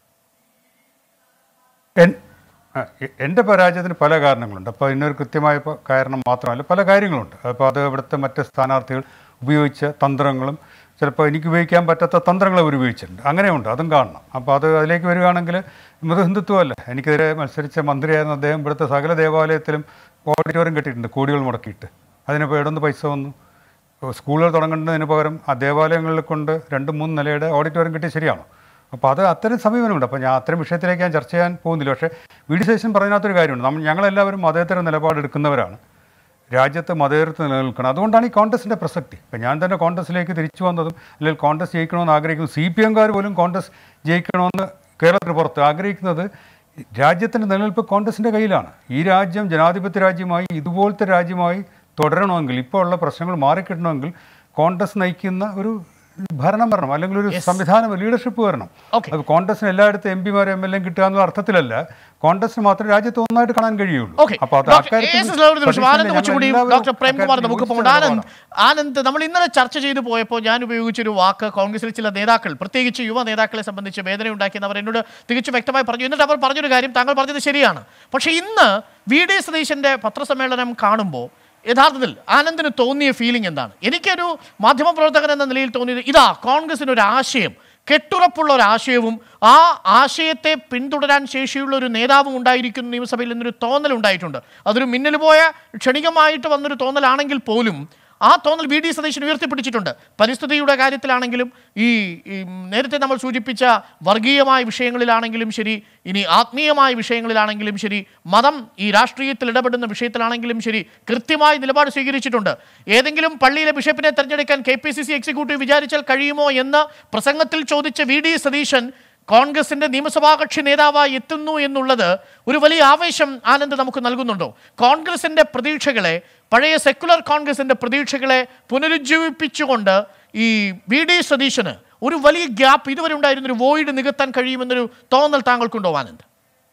എൻ- ആ, എ- എൻ്റെ പരാജയത്തിന് പല കാരണങ്ങളുണ്ട് അപ്പോൾ ഇതിനൊരു കൃത്യമായ പ- കാരണം മാത്രമല്ല പല കാര്യങ്ങളുണ്ട് അപ്പോൾ അത് ഇവിടുത്തെ മറ്റ് സ്ഥാനാർത്ഥികൾ ഉപയോഗിച്ച തന്ത്രങ്ങളും ചിലപ്പോൾ എനിക്ക് ഉപയോഗിക്കാൻ പറ്റാത്ത തന്ത്രങ്ങൾ അവർ ഉപയോഗിച്ചിട്ടുണ്ട് അങ്ങനെയുണ്ട് അതും കാണണം അപ്പോൾ അത് അതിലേക്ക് വരികയാണെങ്കിൽ മൃദുഹിന്ദുത്വമല്ല എനിക്കെതിരെ മത്സരിച്ച മന്ത്രിയായിരുന്ന അദ്ദേഹം ഇവിടുത്തെ സകല ദേവാലയത്തിലും ഓഡിറ്റോറിയം കെട്ടിയിട്ടുണ്ട് കോടികൾ മുടക്കിയിട്ട് അതിനിപ്പോൾ എവിടെ നിന്ന് പൈസ വന്നു സ്കൂളുകൾ തുടങ്ങുന്നതിന് പകരം ആ ദേവാലയങ്ങളിൽ കൊണ്ട് രണ്ട് മൂന്ന് നിലയുടെ ഓഡിറ്റോറിയം കിട്ടിയ ശരിയാണോ അപ്പോൾ അത് അത്തരം സമീപനമുണ്ട് അപ്പോൾ ഞാൻ അത്തരം വിഷയത്തിലേക്ക് ഞാൻ ചർച്ച ചെയ്യാൻ പോകുന്നില്ല പക്ഷേ വി ഡി സതീശൻ പറഞ്ഞതിനകത്തൊരു കാര്യമുണ്ട് നമ്മൾ ഞങ്ങളെല്ലാവരും മതേതര നിലപാടെടുക്കുന്നവരാണ് രാജ്യത്ത് മതേതരത്വം നിലനിൽക്കണം അതുകൊണ്ടാണ് ഈ കോൺഗ്രസിൻ്റെ പ്രസക്തി ഇപ്പം ഞാൻ തന്നെ കോൺഗ്രസിലേക്ക് തിരിച്ചു വന്നതും അല്ലെങ്കിൽ കോൺഗ്രസ് ജയിക്കണമെന്ന് ആഗ്രഹിക്കുന്നു സി പി എംകാർ പോലും കോൺഗ്രസ് ജയിക്കണമെന്ന് കേരളത്തിന് പുറത്ത് ആഗ്രഹിക്കുന്നത് രാജ്യത്തിൻ്റെ നിലനിൽപ്പ് കോൺഗ്രസിൻ്റെ കയ്യിലാണ് ഈ രാജ്യം ജനാധിപത്യ രാജ്യമായി ഇതുപോലത്തെ രാജ്യമായി തുടരണമെങ്കിൽ ഇപ്പോൾ ഉള്ള പ്രശ്നങ്ങൾ മാറിക്കിട്ടണമെങ്കിൽ കോൺഗ്രസ് നയിക്കുന്ന ഒരു ഭരണം വരണം അല്ലെങ്കിൽ ഒരു സംവിധാനം ലീഡർഷിപ്പ് വരണം Okay. അത് കോൺഗ്രസിന് എല്ലായിടത്തും എം പിമാരും എം എൽ എം കിട്ടുക എന്നുള്ള അർത്ഥത്തിലല്ല കോൺഗ്രസിന് മാത്രമേ രാജ്യത്ത് ഒന്നായിട്ട് കാണാൻ കഴിയുള്ളൂ ഓക്കെ അപ്പോൾ അത് ഡോക്ടർ അക്കാര്യത്തിൽ എസ് എസ് ലാൽ ഒരു നിമിഷം സതീശനെ ആനന്ദ് ഞങ്ങൾ കൊച്ചുകൂടി എല്ലാവരും ഡോക്ടർ പ്രേംകുമാർ അക്കാര്യത്തിൽ നമുക്ക് യോജിച്ച പോകണ്ട ആനന്ദ് നിലപാടാണ്. ആനന്ദ് നമ്മൾ ഇന്നലെ ചർച്ച ചെയ്തു പോയപ്പോൾ ഞാൻ ഉപയോഗിച്ചൊരു വാക്ക് കോൺഗ്രസിലെ ചില നേതാക്കൾ പ്രത്യേകിച്ച് യുവ നേതാക്കളെ സംബന്ധിച്ച് വേദന ഉണ്ടാക്കിയെന്ന് അവർ എന്നോട് തികച്ചും വ്യക്തമായി പറഞ്ഞു എന്നിട്ട് അവർ പറഞ്ഞൊരു കാര്യം താങ്കൾ പറഞ്ഞത് ശരിയാണ് പക്ഷേ ഇന്ന് വി ഡി സതീശന്റെ പത്രസമ്മേളനം കാണുമ്പോൾ യഥാർത്ഥത്തിൽ ആനന്ദിന് തോന്നിയ ഫീലിംഗ് എന്താണ് എനിക്കൊരു മാധ്യമപ്രവർത്തകൻ എന്ന നിലയിൽ തോന്നിയത് ഇതാ കോൺഗ്രസിന് ഒരു ആശയം കെട്ടുറപ്പുള്ള ഒരു ആശയവും ആ ആശയത്തെ പിന്തുടരാൻ ശേഷിയുള്ള ഒരു നേതാവും ഉണ്ടായിരിക്കുന്നു നിയമസഭയിൽ എന്നൊരു തോന്നൽ ഉണ്ടായിട്ടുണ്ട് അതൊരു മിന്നൽ പോയ ക്ഷണികമായിട്ട് വന്നൊരു തോന്നലാണെങ്കിൽ പോലും ആ തോന്നൽ വി ഡി സതീശൻ ഉയർത്തിപ്പിടിച്ചിട്ടുണ്ട് പരിസ്ഥിതിയുടെ കാര്യത്തിലാണെങ്കിലും ഈ ഈ നേരത്തെ നമ്മൾ സൂചിപ്പിച്ച വർഗീയമായ വിഷയങ്ങളിലാണെങ്കിലും ശരി ഇനി ആത്മീയമായ വിഷയങ്ങളിലാണെങ്കിലും ശരി മതം ഈ രാഷ്ട്രീയത്തിൽ ഇടപെടുന്ന വിഷയത്തിലാണെങ്കിലും ശരി കൃത്യമായി നിലപാട് സ്വീകരിച്ചിട്ടുണ്ട് ഏതെങ്കിലും പള്ളിയിലെ ബിഷപ്പിനെ തെരഞ്ഞെടുക്കാൻ K P C C executive വിചാരിച്ചാൽ കഴിയുമോ എന്ന് പ്രസംഗത്തിൽ ചോദിച്ച വി ഡി സതീശൻ കോൺഗ്രസിന്റെ നിയമസഭാ കക്ഷി നേതാവായി എത്തുന്നു എന്നുള്ളത് ഒരു വലിയ ആവേശം ആനന്ദ് നമുക്ക് നൽകുന്നുണ്ടോ കോൺഗ്രസിന്റെ പ്രതീക്ഷകളെ പഴയ സെക്കുലർ കോൺഗ്രസിന്റെ പ്രതീക്ഷകളെ പുനരുജ്ജീവിപ്പിച്ചുകൊണ്ട് ഈ വി ഡി സതീശന് ഒരു വലിയ ഗ്യാപ്പ് ഇതുവരെ ഉണ്ടായിരുന്ന ഒരു വോയിഡ് നികത്താൻ കഴിയുമെന്നൊരു തോന്നൽ താങ്കൾക്കുണ്ടോ ആനന്ദ്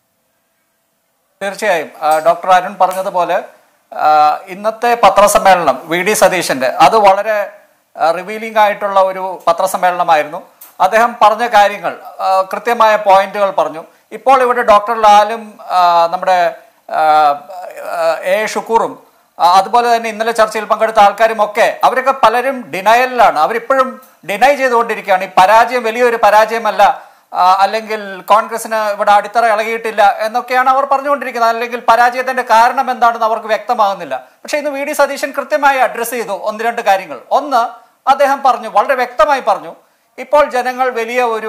തീർച്ചയായും ആ, ഡോക്ടർ അരുൺ പറഞ്ഞതുപോലെ ആ, ഇന്നത്തെ പത്രസമ്മേളനം വി ഡി സതീശന്റെ അത് വളരെ റിവീലിംഗ് ആയിട്ടുള്ള ഒരു പത്രസമ്മേളനമായിരുന്നു അദ്ദേഹം പറഞ്ഞ കാര്യങ്ങൾ ആ, കൃത്യമായ പോയിന്റുകൾ പറഞ്ഞു ഇപ്പോൾ ഇവിടെ ഡോക്ടർ ലാലും ആ, നമ്മുടെ ആ, ആ, എ ഷുക്കൂറും ആ, അതുപോലെ തന്നെ ഇന്നലെ ചർച്ചയിൽ പങ്കെടുത്ത ആൾക്കാരും ഒക്കെ അവരൊക്കെ പലരും ഡിനയലിലാണ് അവരിപ്പോഴും ഡിനൈ ചെയ്തുകൊണ്ടിരിക്കുകയാണ് ഈ പരാജയം വലിയൊരു പരാജയമല്ല ആ, അല്ലെങ്കിൽ കോൺഗ്രസിന് ഇവിടെ അടിത്തറ ഇളകിയിട്ടില്ല എന്നൊക്കെയാണ് അവർ പറഞ്ഞുകൊണ്ടിരിക്കുന്നത് അല്ലെങ്കിൽ പരാജയത്തിന്റെ കാരണം എന്താണെന്ന് അവർക്ക് വ്യക്തമാകുന്നില്ല പക്ഷേ ഇന്ന് വി ഡി സതീശൻ കൃത്യമായി അഡ്രസ്സ് ചെയ്തു ഒന്ന് രണ്ട് കാര്യങ്ങൾ ഒന്ന് അദ്ദേഹം പറഞ്ഞു വളരെ വ്യക്തമായി പറഞ്ഞു ഇപ്പോൾ ജനങ്ങൾ വലിയ ഒരു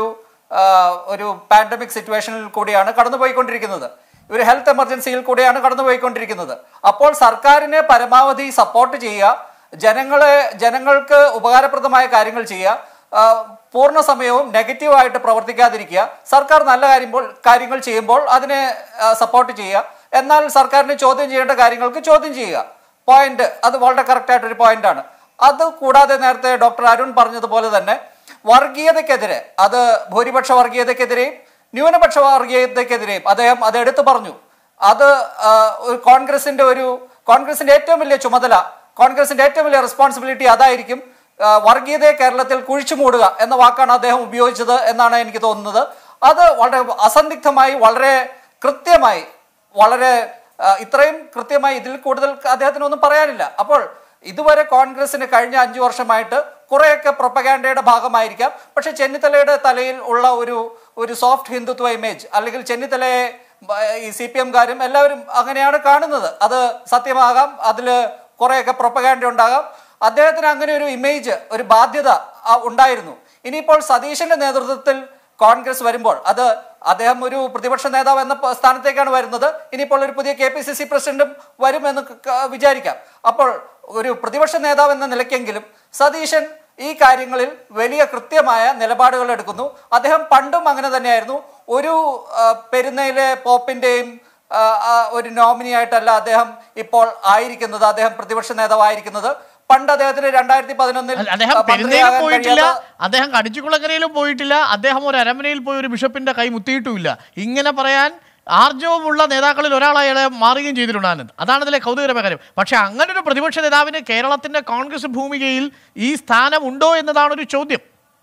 ആ, ഒരു പാൻഡമിക് സിറ്റുവേഷനിൽ കൂടിയാണ് കടന്നുപോയിക്കൊണ്ടിരിക്കുന്നത് ഒരു ഹെൽത്ത് എമർജൻസിയിൽ കൂടിയാണ് കടന്നുപോയിക്കൊണ്ടിരിക്കുന്നത് അപ്പോൾ സർക്കാരിനെ പരമാവധി സപ്പോർട്ട് ചെയ്യുക ജനങ്ങളെ ജനങ്ങൾക്ക് ഉപകാരപ്രദമായ കാര്യങ്ങൾ ചെയ്യുക ആ, പൂർണ്ണ സമയവും നെഗറ്റീവായിട്ട് പ്രവർത്തിക്കാതിരിക്കുക സർക്കാർ നല്ല കാര്യമ്പോൾ കാര്യങ്ങൾ ചെയ്യുമ്പോൾ അതിനെ സപ്പോർട്ട് ചെയ്യുക എന്നാൽ സർക്കാരിന് ചോദ്യം ചെയ്യേണ്ട കാര്യങ്ങൾക്ക് ചോദ്യം ചെയ്യുക പോയിന്റ് അത് വളരെ കറക്റ്റ് ആയിട്ടൊരു പോയിന്റാണ് അത് കൂടാതെ നേരത്തെ ഡോക്ടർ അരുൺ പറഞ്ഞതുപോലെ തന്നെ വർഗീയതയ്ക്കെതിരെ അത് ഭൂരിപക്ഷ വർഗീയതയ്ക്കെതിരെയും ന്യൂനപക്ഷ വർഗീയതയ്ക്കെതിരെയും അദ്ദേഹം അത് എടുത്തു പറഞ്ഞു അത് ആ, ഒരു കോൺഗ്രസിന്റെ ഒരു കോൺഗ്രസിന്റെ ഏറ്റവും വലിയ ചുമതല കോൺഗ്രസിന്റെ ഏറ്റവും വലിയ റെസ്പോൺസിബിലിറ്റി അതായിരിക്കും ആ, വർഗീയതയെ കേരളത്തിൽ കുഴിച്ചു മൂടുക എന്ന വാക്കാണ് അദ്ദേഹം ഉപയോഗിച്ചത് എന്നാണ് എനിക്ക് തോന്നുന്നത് അത് വളരെ അസന്ദിഗ്ധമായി വളരെ കൃത്യമായി വളരെ ആ, ഇത്രയും കൃത്യമായി ഇതിൽ കൂടുതൽ അദ്ദേഹത്തിനൊന്നും പറയാനില്ല അപ്പോൾ ഇതുവരെ കോൺഗ്രസിന് കഴിഞ്ഞ അഞ്ചു വർഷമായിട്ട് കുറേയൊക്കെ പ്രൊപ്പഗാൻഡയുടെ ഭാഗമായിരിക്കാം പക്ഷെ ചെന്നിത്തലയുടെ തലയിൽ ഉള്ള ഒരു ഒരു സോഫ്റ്റ് ഹിന്ദുത്വ ഇമേജ് അല്ലെങ്കിൽ ചെന്നിത്തലയെ ബ- ഈ സി പി എംകാരും എല്ലാവരും അങ്ങനെയാണ് കാണുന്നത് അത് സത്യമാകാം അതിൽ കുറേയൊക്കെ പ്രൊപ്പഗാൻഡ ഉണ്ടാകാം അദ്ദേഹത്തിന് അങ്ങനെ ഒരു ഇമേജ് ഒരു ബാധ്യത ആ, ഉണ്ടായിരുന്നു ഇനിയിപ്പോൾ സതീശന്റെ നേതൃത്വത്തിൽ കോൺഗ്രസ് വരുമ്പോൾ അത് അദ്ദേഹം ഒരു പ്രതിപക്ഷ നേതാവ് എന്ന പ- സ്ഥാനത്തേക്കാണ് വരുന്നത് ഇനിയിപ്പോൾ ഒരു പുതിയ കെ പി സി സി പ്രസിഡന്റും വരുമെന്ന് ക- ക- വിചാരിക്കാം അപ്പോൾ ഒരു പ്രതിപക്ഷ നേതാവ് എന്ന നിലയ്ക്കെങ്കിലും സതീശൻ ഈ കാര്യങ്ങളിൽ വലിയ കൃത്യമായ നിലപാടുകൾ എടുക്കുന്നു അദ്ദേഹം പണ്ടും അങ്ങനെ തന്നെയായിരുന്നു ഒരു ആ, പെരുന്നയിലെ പോപ്പിന്റെയും ആ, ആ, ഒരു നോമിനി ആയിട്ടല്ല അദ്ദേഹം ഇപ്പോൾ ആയിരിക്കുന്നത് അദ്ദേഹം പ്രതിപക്ഷ നേതാവായിരിക്കുന്നത് പണ്ട് അദ്ദേഹത്തിന് രണ്ടായിരത്തി പതിനൊന്നിൽ അല്ല, അദ്ദേഹം പെരുന്നയിലും പോയിട്ടില്ല അദ്ദേഹം കടിച്ചുകുളങ്ങരയിലും പോയിട്ടില്ല അദ്ദേഹം ഒരു അരമനയിൽ പോയി ഒരു ബിഷപ്പിന്റെ കൈ മുത്തിയിട്ടുമില്ല ഇങ്ങനെ പറയാൻ ആർജവമുള്ള നേതാക്കളിൽ ഒരാളായാളെ മാറുകയും ചെയ്തിട്ടുണ്ട് ആനന്ദ് അതാണ് ഇതിലെ കൗതുകരമായ കാര്യം പക്ഷെ അങ്ങനെ ഒരു പ്രതിപക്ഷ നേതാവിന് കേരളത്തിന്റെ കോൺഗ്രസ് ഭൂമികയിൽ ഈ സ്ഥാനം ഉണ്ടോ എന്നതാണ് ഒരു ചോദ്യം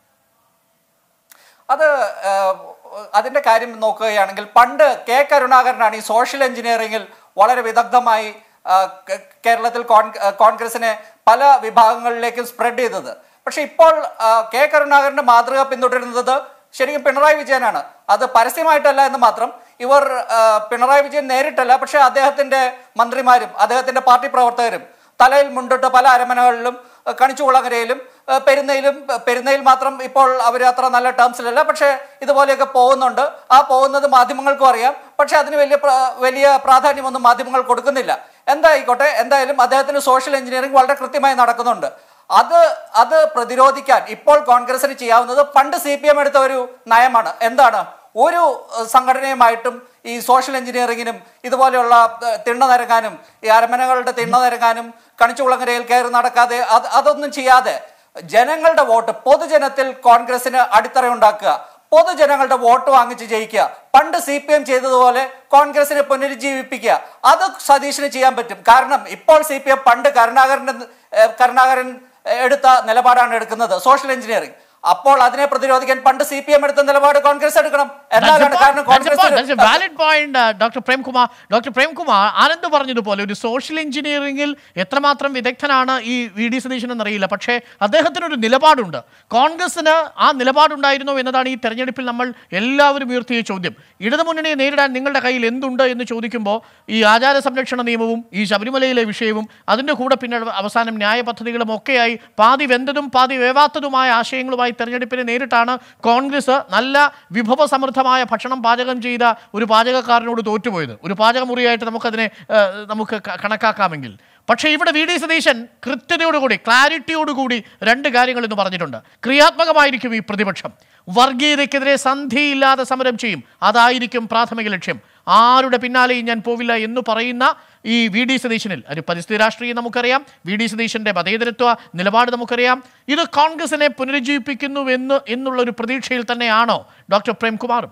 അത് ആ, അതിന്റെ കാര്യം നോക്കുകയാണെങ്കിൽ പണ്ട് കെ കരുണാകരനാണ് ഈ സോഷ്യൽ എഞ്ചിനീയറിംഗിൽ വളരെ വിദഗ്ധമായി ആ, കേ- കേരളത്തിൽ കോൺ- ആ, കോൺഗ്രസിനെ പല വിഭാഗങ്ങളിലേക്കും സ്പ്രെഡ് ചെയ്തത് പക്ഷെ ഇപ്പോൾ ആ, കെ കരുണാകരന്റെ മാതൃക പിന്തുടരുന്നത് ശരിക്കും പിണറായി വിജയനാണ് അത് പരസ്യമായിട്ടല്ല എന്ന് മാത്രം ഇവർ ആ, പിണറായി വിജയൻ നേരിട്ടല്ല പക്ഷെ അദ്ദേഹത്തിന്റെ മന്ത്രിമാരും അദ്ദേഹത്തിന്റെ പാർട്ടി പ്രവർത്തകരും തലയിൽ മുണ്ടിട്ട് പല അരമനകളിലും അഹ് കണിച്ചുകുളങ്ങരയിലും അഹ് പെരുന്നയിലും പ- പെരുന്നയിൽ മാത്രം ഇപ്പോൾ അവർ അത്ര നല്ല ടേംസിലല്ല പക്ഷേ ഇതുപോലെയൊക്കെ പോകുന്നുണ്ട് ആ പോകുന്നത് മാധ്യമങ്ങൾക്കും അറിയാം പക്ഷെ അതിന് വലിയ പ്ര- വലിയ പ്രാധാന്യമൊന്നും മാധ്യമങ്ങൾ കൊടുക്കുന്നില്ല എന്തായിക്കോട്ടെ എന്തായാലും അദ്ദേഹത്തിന് സോഷ്യൽ എഞ്ചിനീയറിംഗ് വളരെ കൃത്യമായി നടക്കുന്നുണ്ട് അത് അത് പ്രതിരോധിക്കാൻ ഇപ്പോൾ കോൺഗ്രസിന് ചെയ്യാവുന്നത് പണ്ട് സി പി എം എടുത്ത ഒരു നയമാണ് എന്താണ് ഒരു ഏഹ്, സംഘടനയുമായിട്ടും ഈ സോഷ്യൽ എഞ്ചിനീയറിങ്ങിനും ഇതുപോലെയുള്ള ഏഹ്, തിണ്ണ നിരങ്ങാനും ഈ അരമനകളുടെ തിണ്ണ നിരങ്ങാനും കണിച്ചുകുളങ്ങരയിൽ കയറി നടക്കാതെ അത് അതൊന്നും ചെയ്യാതെ ജനങ്ങളുടെ വോട്ട് പൊതുജനത്തിൽ കോൺഗ്രസിന് അടിത്തറയുണ്ടാക്കുക പൊതുജനങ്ങളുടെ വോട്ട് വാങ്ങിച്ച് ജയിക്കുക പണ്ട് സി പി എം ചെയ്തതുപോലെ കോൺഗ്രസിനെ പുനരുജ്ജീവിപ്പിക്കുക അത് സതീഷിന് ചെയ്യാൻ പറ്റും കാരണം ഇപ്പോൾ സി പി എം പണ്ട് കരുണാകരന്റെ ഏഹ്, കരുണാകരൻ എടുത്ത നിലപാടാണ് എടുക്കുന്നത് സോഷ്യൽ എഞ്ചിനീയറിംഗ് അപ്പോൾ അതിനെ പ്രതിരോധിക്കാൻ പണ്ട് സി പി എം എടുത്ത നിലപാട് കോൺഗ്രസ് എടുക്കണം എന്നാലാണ് കാരണം Congress valid point doctor Premkumar doctor Premkumar Anand പറഞ്ഞതുപോലെ ഒരു സോഷ്യൽ എഞ്ചിനീയറിംഗിൽ എത്രമാത്രം വിദഗ്ധനാണ് ഈ വി ഡി സതീശൻ എന്നറിയില്ല പക്ഷേ അദ്ദേഹത്തിനൊരു നിലപാടുണ്ട് കോൺഗ്രസിന് ആ നിലപാടുണ്ടായിരുന്നോ എന്നതാണ് ഈ തെരഞ്ഞെടുപ്പിൽ നമ്മൾ എല്ലാവരും ഉയർത്തിയ ചോദ്യം ഇടതുമുന്നണിയെ നേരിടാൻ നിങ്ങളുടെ കയ്യിൽ എന്തുണ്ട് എന്ന് ചോദിക്കുമ്പോൾ ഈ ആചാര സംരക്ഷണ നിയമവും ഈ ശബരിമലയിലെ വിഷയവും അതിൻ്റെ കൂടെ പിന്നെ അവസാനം ന്യായ പദ്ധതികളും ഒക്കെയായി പാതി വെന്തതും പാതി വേവാത്തതുമായ ആശയങ്ങളുമായി തെരഞ്ഞെടുപ്പിനെ നേരിട്ടാണ് കോൺഗ്രസ് നല്ല വിഭവസമൃദ്ധമായ ഭക്ഷണം പാചകം ചെയ്ത ഒരു പാചകക്കാരനോട് തോറ്റുപോയത് ഒരു പാചകമുറിയായിട്ട് നമുക്കതിനെ ഏഹ്, നമുക്ക് ക- കണക്കാക്കാമെങ്കിൽ പക്ഷേ ഇവിടെ വി ഡി സതീശൻ കൃത്യതയോടുകൂടി ക്ലാരിറ്റിയോടുകൂടി രണ്ട് കാര്യങ്ങൾ എന്ന് പറഞ്ഞിട്ടുണ്ട് ക്രിയാത്മകമായിരിക്കും ഈ പ്രതിപക്ഷം വർഗീയതയ്ക്കെതിരെ സന്ധിയില്ലാതെ സമരം ചെയ്യും അതായിരിക്കും പ്രാഥമിക ലക്ഷ്യം ആരുടെ പിന്നാലെയും ഞാൻ പോവില്ല എന്ന് പറയുന്ന ഈ വി ഡി സതീശനിൽ ഒരു പരിസ്ഥിതി രാഷ്ട്രീയം നമുക്കറിയാം വി ഡി സതീശന്റെ മതേതരത്വ നിലപാട് നമുക്കറിയാം ഇത് കോൺഗ്രസിനെ പുനരുജ്ജീവിപ്പിക്കുന്നു എന്ന് എന്നുള്ള ഒരു പ്രതീക്ഷയിൽ തന്നെയാണോ ഡോക്ടർ പ്രേംകുമാറും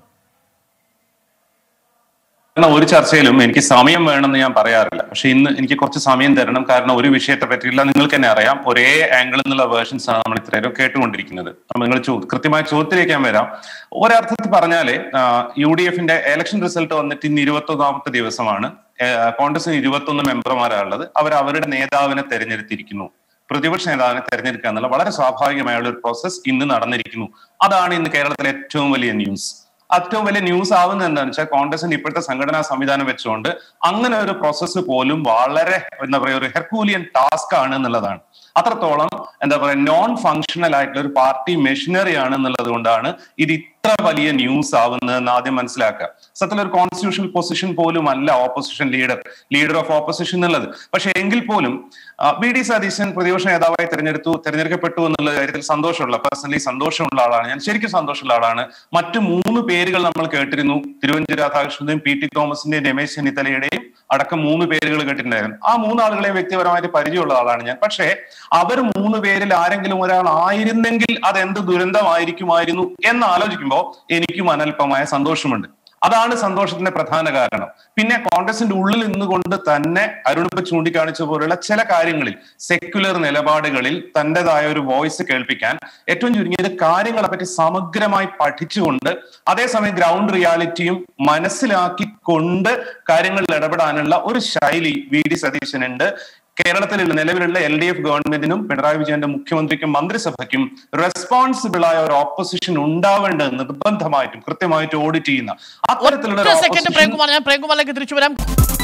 കാരണം ഒരു ചർച്ചയിലും എനിക്ക് സമയം വേണമെന്ന് ഞാൻ പറയാറില്ല പക്ഷെ ഇന്ന് എനിക്ക് കുറച്ച് സമയം തരണം കാരണം ഒരു വിഷയത്തെ പറ്റിയില്ല നിങ്ങൾക്ക് തന്നെ അറിയാം ഒരേ ആംഗിളിൽ നിന്നുള്ള വേർഷൻസ് ആണ് നമ്മൾ ഇത്രയും കേട്ടുകൊണ്ടിരിക്കുന്നത് അപ്പൊ നിങ്ങൾ ചോ- കൃത്യമായ ചോദ്യത്തിലേക്ക് ഞാൻ വരാം ഒരർത്ഥത്തിൽ പറഞ്ഞാല് യു ഡി എഫിന്റെ ഇലക്ഷൻ റിസൾട്ട് വന്നിട്ട് ഇന്ന് ഇരുപത്തി ഒന്നാമത്തെ ദിവസമാണ് ഏഹ്, കോൺഗ്രസിന് ഇരുപത്തൊന്ന് മെമ്പർമാരാണുള്ളത് അവർ അവരുടെ നേതാവിനെ തെരഞ്ഞെടുത്തിരിക്കുന്നു പ്രതിപക്ഷ നേതാവിനെ തെരഞ്ഞെടുക്കുക എന്നുള്ള വളരെ സ്വാഭാവികമായുള്ള ഒരു പ്രോസസ് ഇന്ന് നടന്നിരിക്കുന്നു അതാണ് ഇന്ന് കേരളത്തിലെ ഏറ്റവും വലിയ ന്യൂസ് ഏറ്റവും വലിയ ന്യൂസ് ആവുന്നത് എന്താണെന്ന് വെച്ചാൽ കോൺഗ്രസിന്റെ ഇപ്പോഴത്തെ സംഘടനാ സംവിധാനം വെച്ചുകൊണ്ട് അങ്ങനെ ഒരു പ്രോസസ്സ് പോലും വളരെ എന്താ പറയുക ഒരു ഹെർക്കൂലിയൻ ടാസ്ക് ആണ് എന്നുള്ളതാണ് അത്രത്തോളം എന്താ പറയുക നോൺ ഫങ്ഷണൽ ആയിട്ടുള്ള ഒരു പാർട്ടി മെഷീനറി ആണ് എന്നുള്ളത് കൊണ്ടാണ് ഇത് ഇത്ര വലിയ ന്യൂസ് ആവുന്നതെന്ന് ആദ്യം മനസ്സിലാക്കുക സത്യത്തിൽ ഒരു കോൺസ്റ്റിറ്റ്യൂഷണൽ പൊസിഷൻ പോലും അല്ല opposition leader leader of opposition എന്നുള്ളത് പക്ഷെ എങ്കിൽ പോലും ബി ഡി സതീശൻ പ്രതിപക്ഷ നേതാവായി തെരഞ്ഞെടുത്തു തെരഞ്ഞെടുക്കപ്പെട്ടു എന്നുള്ള കാര്യത്തിൽ സന്തോഷമുള്ള പേഴ്സണലി സന്തോഷമുള്ള ആളാണ് ഞാൻ ശരിക്കും സന്തോഷമുള്ള ആളാണ് മറ്റു മൂന്ന് പേരുകൾ നമ്മൾ കേട്ടിരുന്നു തിരുവഞ്ചൂർ രാധാകൃഷ്ണന്റെയും പി ടി തോമസിന്റെയും രമേശ് ചെന്നിത്തലയുടെയും അടക്കം മൂന്ന് പേരുകൾ കേട്ടിട്ടുണ്ടായിരുന്നു ആ മൂന്നാളുകളെ വ്യക്തിപരമായിട്ട് പരിചയമുള്ള ആളാണ് ഞാൻ പക്ഷേ അവർ മൂന്ന് പേരിൽ ആരെങ്കിലും ഒരാൾ ആയിരുന്നെങ്കിൽ അത് എന്ത് ദുരന്തമായിരിക്കുമായിരുന്നു എന്ന് ആലോചിക്കുമ്പോൾ എനിക്കും അനൽപമായ സന്തോഷമുണ്ട് അതാണ് സന്തോഷത്തിന്റെ പ്രധാന കാരണം പിന്നെ കോൺഗ്രസിന്റെ ഉള്ളിൽ നിന്നുകൊണ്ട് തന്നെ അരുൺ ഇപ്പൊ ചൂണ്ടിക്കാണിച്ച പോലുള്ള ചില കാര്യങ്ങളിൽ സെക്യുലർ നിലപാടുകളിൽ തന്റേതായ ഒരു വോയിസ് കേൾപ്പിക്കാൻ ഏറ്റവും ചുരുങ്ങിയത് കാര്യങ്ങളെ പറ്റി സമഗ്രമായി പഠിച്ചുകൊണ്ട് അതേസമയം ഗ്രൗണ്ട് റിയാലിറ്റിയും മനസ്സിലാക്കിക്കൊണ്ട് കാര്യങ്ങളിൽ ഇടപെടാനുള്ള ഒരു ശൈലി വി ഡി സതീശനുണ്ട് കേരളത്തിലുള്ള നിലവിലുള്ള എൽ ഡി എഫ് ഗവൺമെന്റിനും പിണറായി വിജയന്റെ മുഖ്യമന്ത്രിക്കും മന്ത്രിസഭയ്ക്കും റെസ്പോൺസിബിൾ ആയ ഒരു ഓപ്പോസിഷൻ ഉണ്ടാവേണ്ടത് നിർബന്ധമായിട്ടും കൃത്യമായിട്ട് ഓഡിറ്റ് ചെയ്യുന്ന അത്തരത്തിലുള്ള ഒറ്റ ഒരു സെക്കൻഡ് opposition പ്രേംകുമാർ ഞാൻ പ്രേംകുമാറിലേക്ക് തിരിച്ചു വരാം